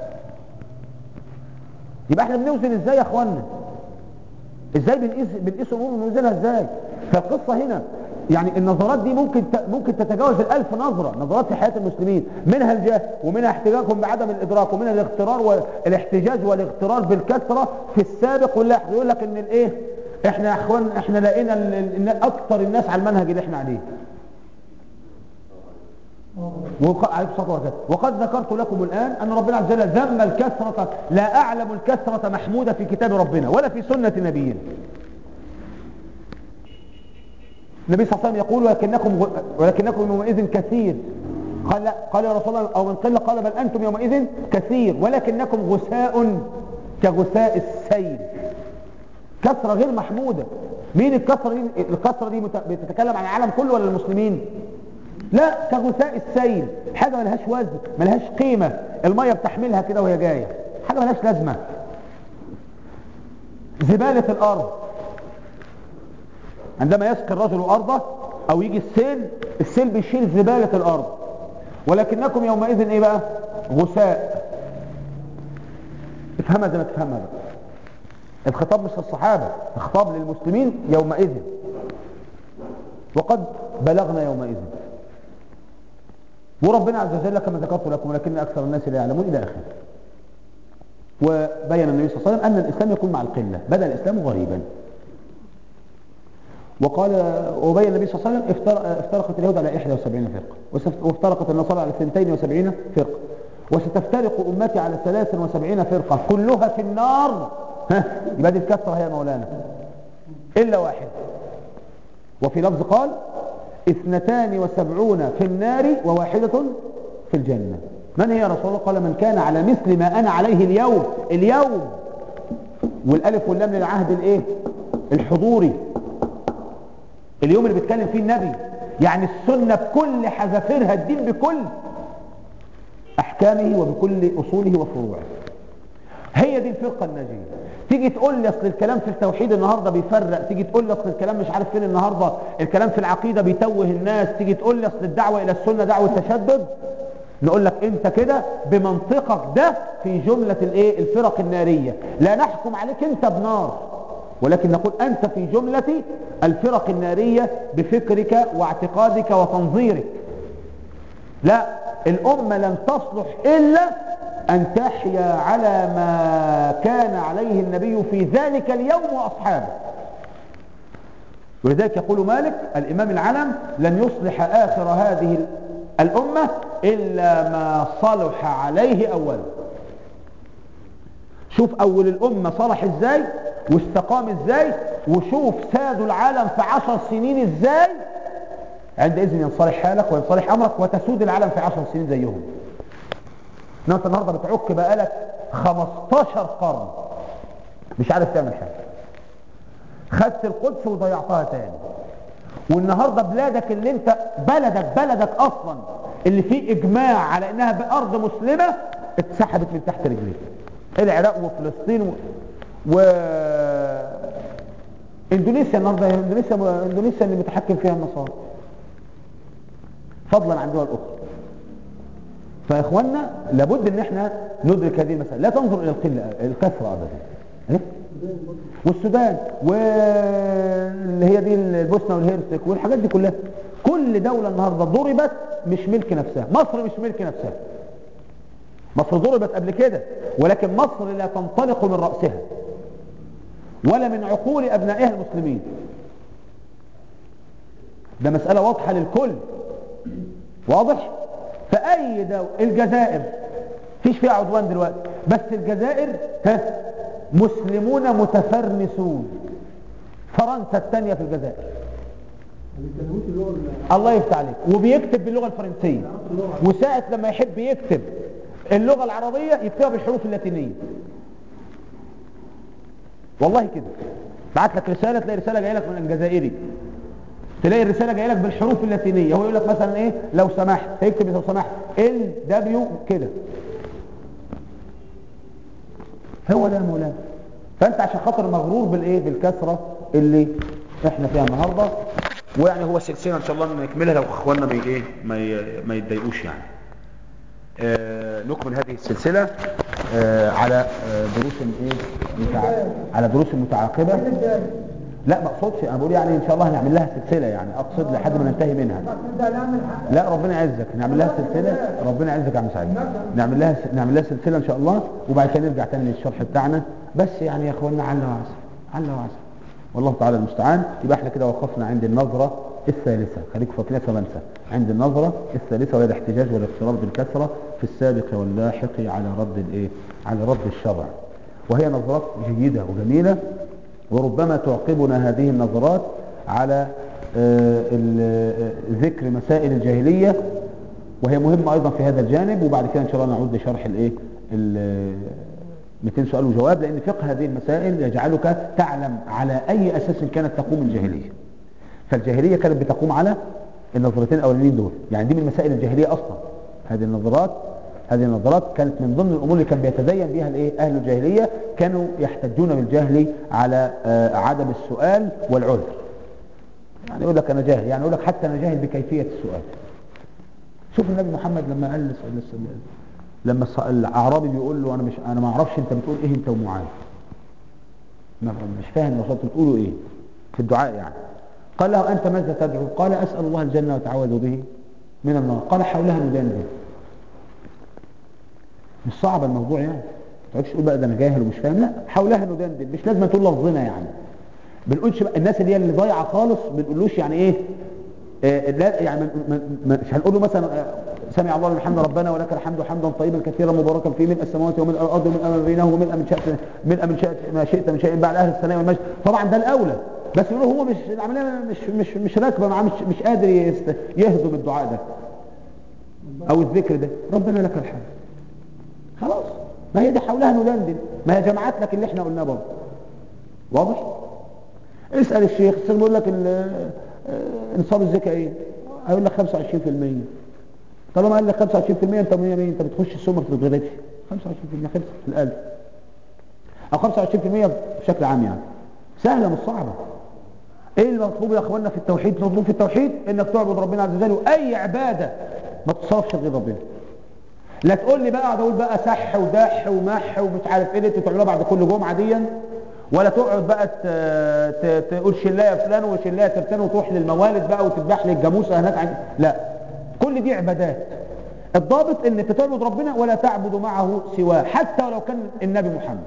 B: يبقى احنا بنوزن ازاي يا اخوانا ازاي بنقيس بنقيس امور ونوزنها ازاي فالقصه هنا يعني النظرات دي ممكن ت... ممكن تتجاوز الألف نظرة نظرات في حياة المسلمين منها الجهل ومنها احتجاجهم بعدم الإدراك ومنها الاغترار والاحتجاج والاغترار بالكثرة في السابق واللاحق يقول لك ان الايه احنا يا اخوان احنا لقينا ال... ال... اكثر الناس على المنهج اللي احنا عليه وق- عليكم الصلاة والسلام وقد ذكرت لكم الآن أن ربنا عز وجل ذم الكثرة لا أعلم الكثرة محمودة في كتاب ربنا ولا في سنة نبينا النبي صلى الله عليه وسلم يقول ولكنكم غ- ولكنكم يومئذ كثير قال لا قال يا رسول الله او من قله قال بل انتم يومئذ كثير ولكنكم غثاء كغثاء السيل كثره غير محموده مين الكثره دي الكثره دي مت- بتتكلم عن العالم كله ولا المسلمين لا كغثاء السيل حاجه ملهاش وزن ملهاش قيمه الميه بتحملها كده وهي جايه حاجه ملهاش لازمه زباله الارض عندما يسقي الرجل أرضه أو يجي السيل السيل بيشيل زبالة الأرض ولكنكم يومئذ إيه بقى غثاء افهمها زي ما تفهمها بقى الخطاب مش للصحابة الخطاب للمسلمين يومئذ وقد بلغنا يومئذ وربنا عز وجل كما ذكرت لكم ولكن أكثر الناس لا يعلمون إلى آخره وبين النبي صلى الله عليه وسلم أن الإسلام يكون مع القلة بدأ الإسلام غريبا وقال وبين النبي صلى الله عليه وسلم افتر- افترقت اليهود على 71 فرقة وسف- وافترقت النصارى على 72 فرقة وستفترق أمتي على 73 فرقة كلها في النار ها يبقى دي الكثرة هي مولانا إلا واحد وفي لفظ قال اثنتان وسبعون في النار وواحدة في الجنة من هي يا رسول الله قال من كان على مثل ما أنا عليه اليوم اليوم والألف واللام للعهد الايه الحضوري اليوم اللي بيتكلم فيه النبي يعني السنة بكل حذافيرها الدين بكل أحكامه وبكل أصوله وفروعه هي دي الفرقة الناجية تيجي تقول لي اصل الكلام في التوحيد النهاردة بيفرق تيجي تقول لي اصل الكلام مش عارف فين النهاردة الكلام في العقيدة بيتوه الناس تيجي تقول لي اصل الدعوة الى السنة دعوة تشدد نقول لك انت كده بمنطقك ده في جملة الايه الفرق النارية لا نحكم عليك انت بنار ولكن نقول انت في جملة الفرق النارية بفكرك واعتقادك وتنظيرك لا الأمة لن تصلح إلا أن تحيا على ما كان عليه النبي في ذلك اليوم وأصحابه ولذلك يقول مالك الإمام العلم لن يصلح آخر هذه الأمة إلا ما صلح عليه أولا شوف أول الأمة صلح إزاي واستقام إزاي وشوف سادوا العالم في عشر سنين إزاي عندئذ ينصلح حالك وينصلح أمرك وتسود العالم في عشر سنين زيهم إنما أنت النهاردة بتعك بقالك 15 قرن مش عارف تعمل حاجة خدت القدس وضيعتها تاني والنهاردة بلادك اللي انت بلدك بلدك اصلا اللي فيه اجماع على انها بارض مسلمة اتسحبت من تحت رجليك العراق وفلسطين و... و... اندونيسيا النهاردة اندونيسيا اندونيسيا اللي متحكم فيها النصارى فضلا عن دول اخرى فيا اخوانا لابد ان احنا ندرك هذه المسألة لا تنظر الى القلة الكثرة ابدا إيه؟ والسودان واللي هي دي البوسنة والهرسك والحاجات دي كلها كل دولة النهاردة ضربت مش ملك نفسها مصر مش ملك نفسها مصر ضربت قبل كده ولكن مصر لا تنطلق من رأسها ولا من عقول أبنائها المسلمين ده مسألة واضحة للكل واضح فأي دولة الجزائر فيش فيها عدوان دلوقتي بس الجزائر ها مسلمون متفرنسون فرنسا الثانية في الجزائر
C: ما بيتكلموش اللغه ال-
B: الله يفتح عليك وبيكتب باللغة الفرنسية وساعة لما يحب يكتب اللغة العربية يكتبها بالحروف اللاتينية والله كده بعت لك رسالة تلاقي رسالة جاية لك من الجزائري تلاقي الرسالة جاية لك بالحروف اللاتينية هو يقول لك مثلا ايه لو سمحت هيكتب لو سمحت ال دبليو كده هو ده يا مولانا فانت عشان خاطر مغرور بالايه بالكثره اللي احنا فيها النهارده ويعني هو سلسله ان شاء الله نكملها لو اخواننا ما ايه ما ي- ما يتضايقوش يعني آه نكمل هذه السلسله آه على آه دروس ايه متع... على دروس متعاقبه لا ما اقصدش انا بقول يعني ان شاء الله هنعمل لها سلسله يعني اقصد لحد ما ننتهي منها
C: نبدا نعمل حاجه
B: لا ربنا يعزك نعمل لها سلسلة ربنا يعزك يا عم سعيد نعمل لها نعمل لها سلسلة ان شاء الله وبعد كده نرجع تاني للشرح بتاعنا بس يعني يا اخوانا عل وعسى عل وعسى والله تعالى المستعان يبقى احنا كده وقفنا عند النظرة الثالثة خليكم فاكرين ومنسى عند النظرة الثالثة وهي الاحتجاج والاقتراب بالكسرة في السابق واللاحق على رد الايه على رد الشرع وهي نظرات جيدة وجميلة وربما تعقبنا هذه النظرات على آه، ال- آه، ذكر مسائل الجاهلية وهي مهمة أيضا في هذا الجانب وبعد كده إن شاء الله نعود لشرح الإيه ال 200 سؤال وجواب لأن فقه هذه المسائل يجعلك تعلم على أي أساس كانت تقوم الجاهلية فالجاهلية كانت بتقوم على النظرتين الأولانيين دول يعني دي من مسائل الجاهلية أصلا هذه النظرات هذه النظرات كانت من ضمن الأمور اللي كان بيتدين بها الإيه أهل الجاهلية كانوا يحتجون بالجهل على آه، عدم السؤال والعذر يعني يقول لك أنا جاهل يعني يقول لك حتى أنا جاهل بكيفية السؤال شوف النبي محمد لما قال لس- لس- لما الص- الاعرابي بيقول له انا مش انا ما اعرفش انت بتقول ايه انت ومعاذ ما- مش فاهم الرسول بتقولوا ايه في الدعاء يعني قال له انت ماذا تدعو قال اسال الله الجنه واتعوذ به من النار قال حولها ندندن مش صعب الموضوع يعني ما تقعدش تقول بقى ده انا جاهل ومش فاهم لا حولها ندندن مش لازم تقول لفظنا يعني بنقولش بقى الناس اللي هي اللي ضايعه خالص ما بنقولوش يعني ايه آه، لا يعني ما- ما- ما- مش هنقول له مثلا آه، سمع الله لمن حمد ربنا ولك الحمد حمدا طيبا كثيرا مباركا فيه ملء السماوات وملء الارض وملء ما بينهما وملء من شئت ملء من شئت ما شئت من شيء بعد اهل الثناء والمجد طبعا ده الاولى بس يقولوا هو مش العمليه مش مش مش راكبه معاه مش مش قادر يست- يهضم الدعاء ده او الذكر ده ربنا لك الحمد خلاص ما هي دي حولها ندندن ما هي جمعت لك اللي احنا قلناه برضه واضح اسال الشيخ الشيخ بيقول لك ال- آه، نصاب الزكاه ايه هيقول لك 25% طالما قال لك 25% انت 100 انت بتخش السوق ما بتتغلبش 25% خلص في القلب او 25% بشكل عام يعني سهله مش صعبه ايه المطلوب يا اخوانا في التوحيد المطلوب في التوحيد انك تعبد ربنا عز وجل واي عباده ما تصرفش غير ربنا لا تقول لي بقى اقعد اقول بقى سح ودح ومح ومش عارف ايه اللي انتوا بتعملوها بعد كل جمعه ديا ولا تقعد بقى ت- ت- تقول شلايه فلان وشلايه ترتان وتروح للموالد بقى وتذبح لي الجاموسه هناك عند لا كل دي عبادات الضابط ان انت تعبد ربنا ولا تعبد معه سواه حتى ولو كان النبي محمد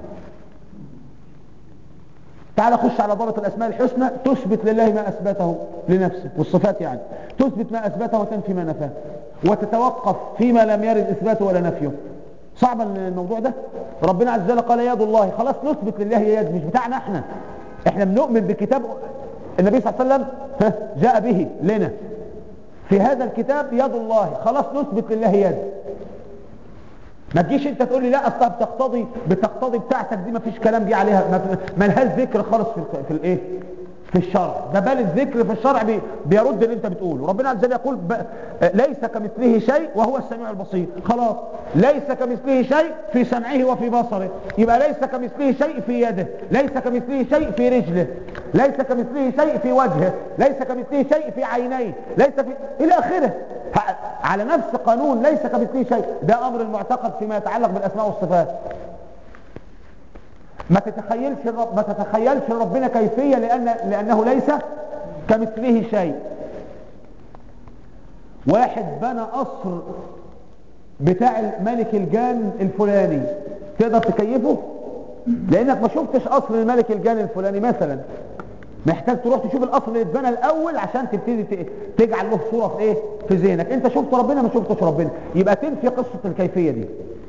B: تعال خش على ضابط الاسماء الحسنى تثبت لله ما اثبته لنفسه والصفات يعني تثبت ما اثبته وتنفي ما نفاه وتتوقف فيما لم يرد اثباته ولا نفيه صعب الموضوع ده ربنا عز وجل قال يد الله خلاص نثبت لله يد مش بتاعنا احنا احنا بنؤمن بكتاب النبي صلى الله عليه وسلم ها، جاء به لنا في هذا الكتاب يد الله خلاص نثبت لله يد ما تجيش انت تقول لي لا اصلها بتقتضي بتقتضي بتاعتك دي ما فيش كلام دي عليها ما- ما لهاش ذكر خالص في في الايه في الشرع ده بل الذكر في الشرع بي بيرد اللي انت بتقوله ربنا عز وجل يقول ب... ليس كمثله شيء وهو السميع البصير خلاص ليس كمثله شيء في سمعه وفي بصره يبقى ليس كمثله شيء في يده ليس كمثله شيء في رجله ليس كمثله شيء في وجهه ليس كمثله شيء في عينيه ليس في الى اخره ه- على نفس قانون ليس كمثله شيء ده امر المعتقد فيما يتعلق بالاسماء والصفات ما تتخيلش الرب ما تتخيلش ربنا كيفية لأن لأنه ليس كمثله شيء واحد بنى قصر بتاع الملك الجان الفلاني تقدر تكيفه لأنك ما شفتش قصر الملك الجان الفلاني مثلا محتاج تروح تشوف القصر اللي اتبنى الأول عشان تبتدي ت- تجعل له صورة في ايه في ذهنك انت شفت ربنا ما شفتش ربنا يبقى تنفي قصة الكيفية دي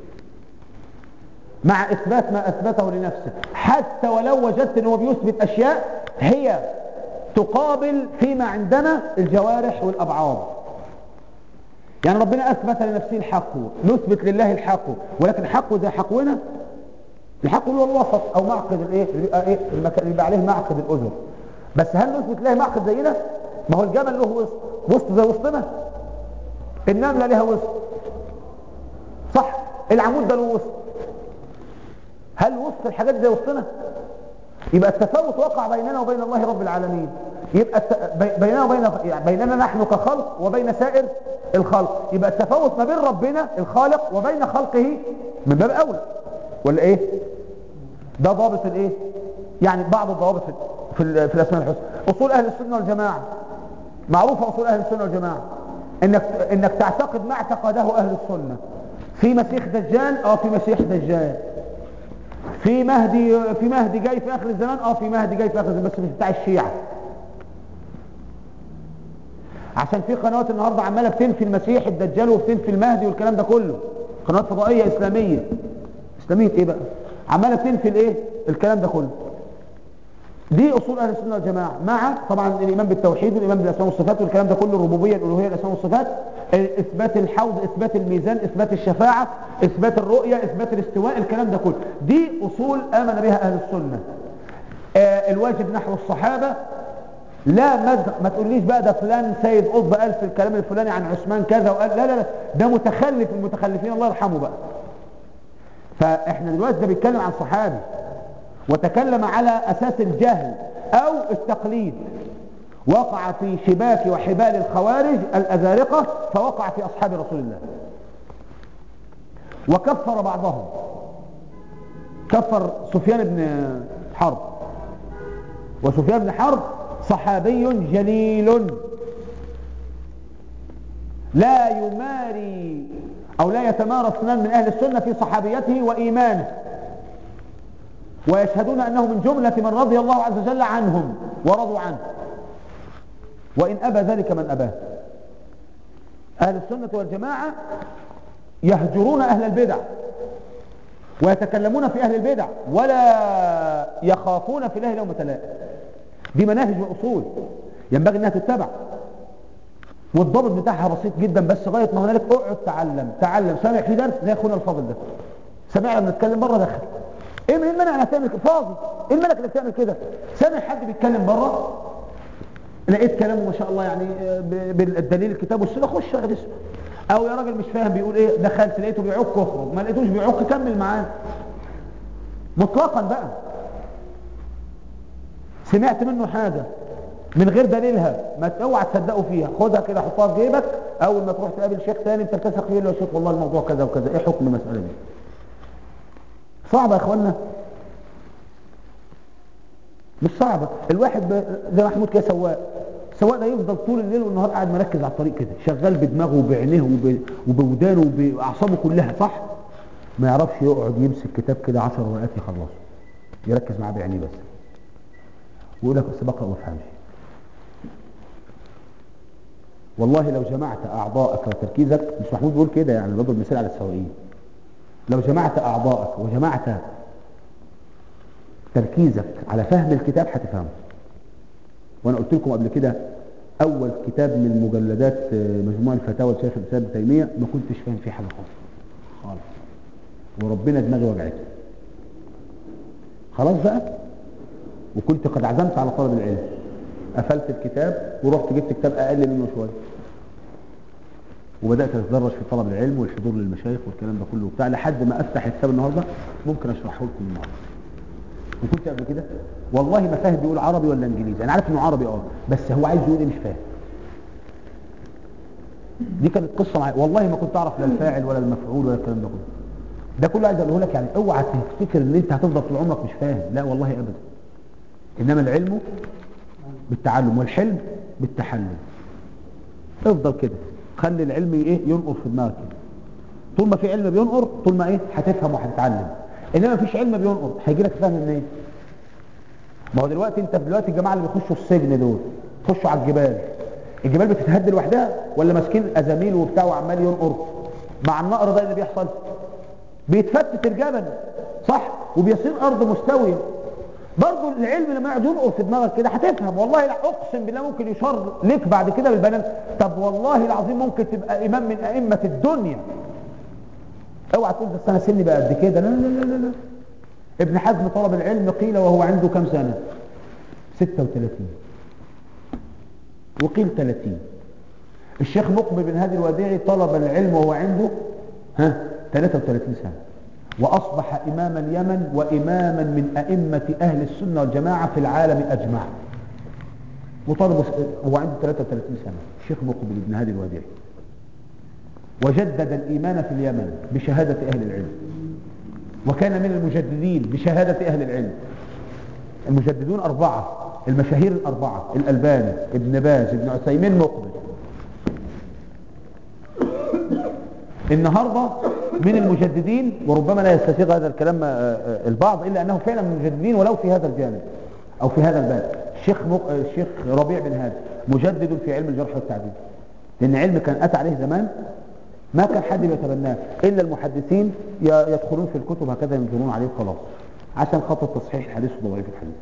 B: مع إثبات ما أثبته لنفسه حتى ولو وجدت أنه بيثبت أشياء هي تقابل فيما عندنا الجوارح والأبعاد يعني ربنا أثبت لنفسه الحق نثبت لله الحق ولكن حقه زي حقنا الحق هو الوسط أو معقد الإيه اللي بيبقى إيه المكان اللي بيبقى عليه معقد الأذن بس هل نثبت لله معقد زينا ما هو الجمل له وسط وسط زي وسطنا النملة لها وسط صح العمود ده له وسط هل وسط الحاجات زي وسطنا يبقى التفاوت وقع بيننا وبين الله رب العالمين يبقى الت... بي- بيننا وبين يعني بيننا نحن كخلق وبين سائر الخلق يبقى التفاوت ما بين ربنا الخالق وبين خلقه من باب اولى ولا ايه ده ضابط الايه يعني بعض الضوابط في, في, ال- في الاسماء الحسنى اصول اهل السنه والجماعه معروفه اصول اهل السنه والجماعه انك انك تعتقد ما اعتقده اهل السنه في مسيح دجال اه في مسيح دجال في مهدي في مهدي جاي في اخر الزمان اه في مهدي جاي في اخر الزمان بس مش بتاع الشيعة عشان في قنوات النهارده عماله بتنفي المسيح الدجال وبتنفي المهدي والكلام ده كله قنوات فضائيه اسلاميه اسلاميه ايه بقى عماله بتنفي الايه الكلام ده كله دي اصول اهل السنه والجماعه مع طبعا الايمان بالتوحيد والايمان بالاسماء والصفات والكلام ده كله الربوبيه الالوهيه الاسماء والصفات اثبات الحوض اثبات الميزان اثبات الشفاعه اثبات الرؤيه اثبات الاستواء الكلام ده كله دي اصول امن بها اهل السنه آه الواجب نحو الصحابه لا مذهب ما تقوليش بقى ده فلان سيد قطب قال في الكلام الفلاني عن عثمان كذا وقال لا لا لا ده متخلف المتخلفين الله يرحمه بقى فاحنا دلوقتي ده بيتكلم عن صحابي وتكلم على اساس الجهل او التقليد وقع في شباك وحبال الخوارج الازارقه فوقع في اصحاب رسول الله وكفر بعضهم كفر سفيان بن حرب وسفيان بن حرب صحابي جليل لا يماري او لا يتمارى اثنان من اهل السنة في صحابيته وايمانه ويشهدون انه من جملة من رضي الله عز وجل عنهم ورضوا عنه وان ابى ذلك من اباه اهل السنة والجماعة يهجرون اهل البدع ويتكلمون في اهل البدع ولا يخافون في الله لومة لائم دي مناهج واصول ينبغي انها تتبع والضابط بتاعها بسيط جدا بس لغايه ما هنالك اقعد تعلم تعلم سامع في درس زي اخونا الفاضل ده سامع لما نتكلم بره دخل ايه من المنع انك تعمل كده فاضي ايه الملك انك تعمل كده سامع حد بيتكلم بره لقيت كلامه ما شاء الله يعني بالدليل الكتاب والسنه خش اخد اسمه او يا راجل مش فاهم بيقول ايه دخلت لقيته بيعك اخرج ما لقيتوش بيعك كمل معاه مطلقا بقى سمعت منه حاجة من غير دليلها ما اوعى تصدقوا فيها خدها كده حطها في جيبك اول ما تروح تقابل شيخ ثاني انت بتثق فيه يا شيخ والله الموضوع كذا وكذا ايه حكم المسألة دي صعبة يا اخوانا مش صعبة الواحد ب... زي محمود كده سواق السواق ده يفضل طول الليل والنهار قاعد مركز على الطريق كده شغال بدماغه وبعينيه وب... وبودانه وبأعصابه كلها صح ما يعرفش يقعد يمسك كتاب كده 10 ورقات يخلصه يركز معاه بعينيه بس ويقول لك بس بقرا وما افهمش والله لو جمعت اعضائك وتركيزك مش محمود بيقول كده يعني بضرب مثال على السواقين لو جمعت اعضائك وجمعت تركيزك على فهم الكتاب هتفهمه وانا قلت لكم قبل كده اول كتاب من مجلدات مجموع الفتاوى لشيخ الاسلام ابن تيميه ما كنتش فاهم فيه حاجه خالص خالص وربنا دماغي وجعتني خلاص بقى وكنت قد عزمت على طلب العلم قفلت الكتاب ورحت جبت كتاب اقل منه شويه وبدات اتدرج في طلب العلم والحضور للمشايخ والكلام ده كله وبتاع لحد ما افتح الكتاب النهارده ممكن اشرحه لكم النهارده وكنت قبل كده والله ما فاهم بيقول عربي ولا انجليزي انا عارف انه عربي اه بس هو عايز يقول ايه مش فاهم دي كانت قصه معايا والله ما كنت اعرف لا الفاعل ولا المفعول ولا الكلام ده كله ده كله عايز اقوله لك يعني اوعى تفتكر ان انت هتفضل طول عمرك مش فاهم لا والله ابدا انما العلم بالتعلم والحلم بالتحلم افضل كده خلي العلم ايه ينقر في دماغك كده طول ما في علم بينقر طول ما ايه هتفهم وهتتعلم انما مفيش علم بينقر هيجي لك فهم منين ما هو دلوقتي انت دلوقتي الجماعه اللي بيخشوا السجن دول يخشوا على الجبال الجبال بتتهد لوحدها ولا ماسكين ازاميل وبتاع وعمال ينقر مع النقر ده اللي بيحصل بيتفتت الجبل صح وبيصير ارض مستويه برضه العلم لما يقعد ينقر في دماغك كده هتفهم والله لا اقسم بالله ممكن يشار لك بعد كده بالبنان طب والله العظيم ممكن تبقى امام من ائمه الدنيا اوعى تقول ده انا سني بقى قد كده لا لا لا لا لا ابن حزم طلب العلم قيل وهو عنده كم سنه 36 وقيل 30 الشيخ مقبل بن هادي الوديعي طلب العلم وهو عنده ها 33 سنه وأصبح إمام اليمن وإماما من أئمة أهل السنة والجماعة في العالم أجمع وطالب هو عنده 33 سنة الشيخ مقبل بن هادي الوديعي وجدد الإيمان في اليمن بشهادة أهل العلم وكان من المجددين بشهادة أهل العلم المجددون أربعة المشاهير الأربعة الألباني ابن باز ابن عثيمين مقبل النهاردة من المجددين وربما لا يستسيغ هذا الكلام البعض إلا أنه فعلا من المجددين ولو في هذا الجانب أو في هذا الباب الشيخ, مق... الشيخ ربيع بن هادي مجدد في علم الجرح والتعديل لان علم كان اتى عليه زمان ما كان حد بيتبناه الا المحدثين ي- يدخلون في الكتب هكذا ينظرون عليه خلاص عشان خاطر تصحيح الحديث وضعيف الحديث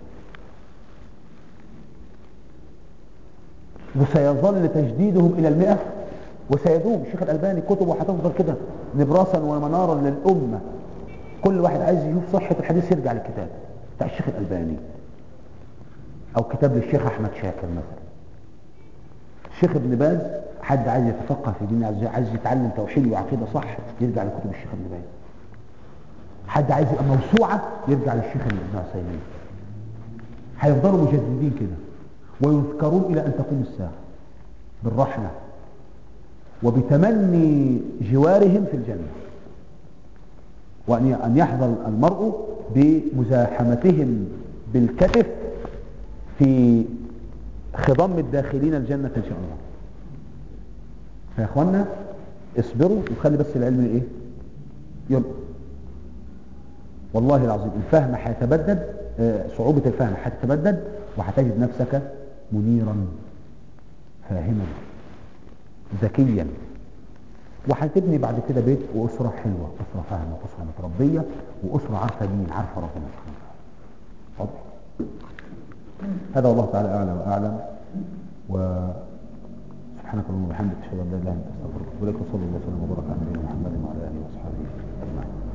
B: وسيظل تجديدهم الى المئة وسيدوم الشيخ الالباني كتبه هتفضل كده نبراسا ومنارا للامه كل واحد عايز يشوف صحه الحديث يرجع للكتاب بتاع الشيخ الالباني او كتاب للشيخ احمد شاكر مثلا الشيخ ابن باز حد عايز يتفقه في دين عايز عايز يتعلم توحيد وعقيده صح يرجع لكتب الشيخ ابن باز حد عايز يبقى موسوعه يرجع للشيخ ابن عثيمين هيفضلوا مجددين كده ويذكرون الى ان تقوم الساعه بالرحمه وبتمني جوارهم في الجنه وأن أن يحظى المرء بمزاحمتهم بالكتف في خضم الداخلين الجنة إن شاء الله فيا إخوانا اصبروا وخلي بس العلم إيه يلا والله العظيم الفهم هيتبدد آه، صعوبة الفهم هتتبدد وهتجد نفسك منيرا فاهما ذكيا وهتبني بعد كده بيت وأسرة حلوة أسرة فاهمة أسرة متربية وأسرة عارفة دين عارفة ربنا سبحانه وتعالى واضح؟ هذا والله تعالى أعلى وأعلم وسبحانك اللهم وبحمدك أشهد أن لا إله إلا أنت أستغفرك وإليك وصلى الله وسلم وبارك على نبينا محمد وعلى آله وأصحابه أجمعين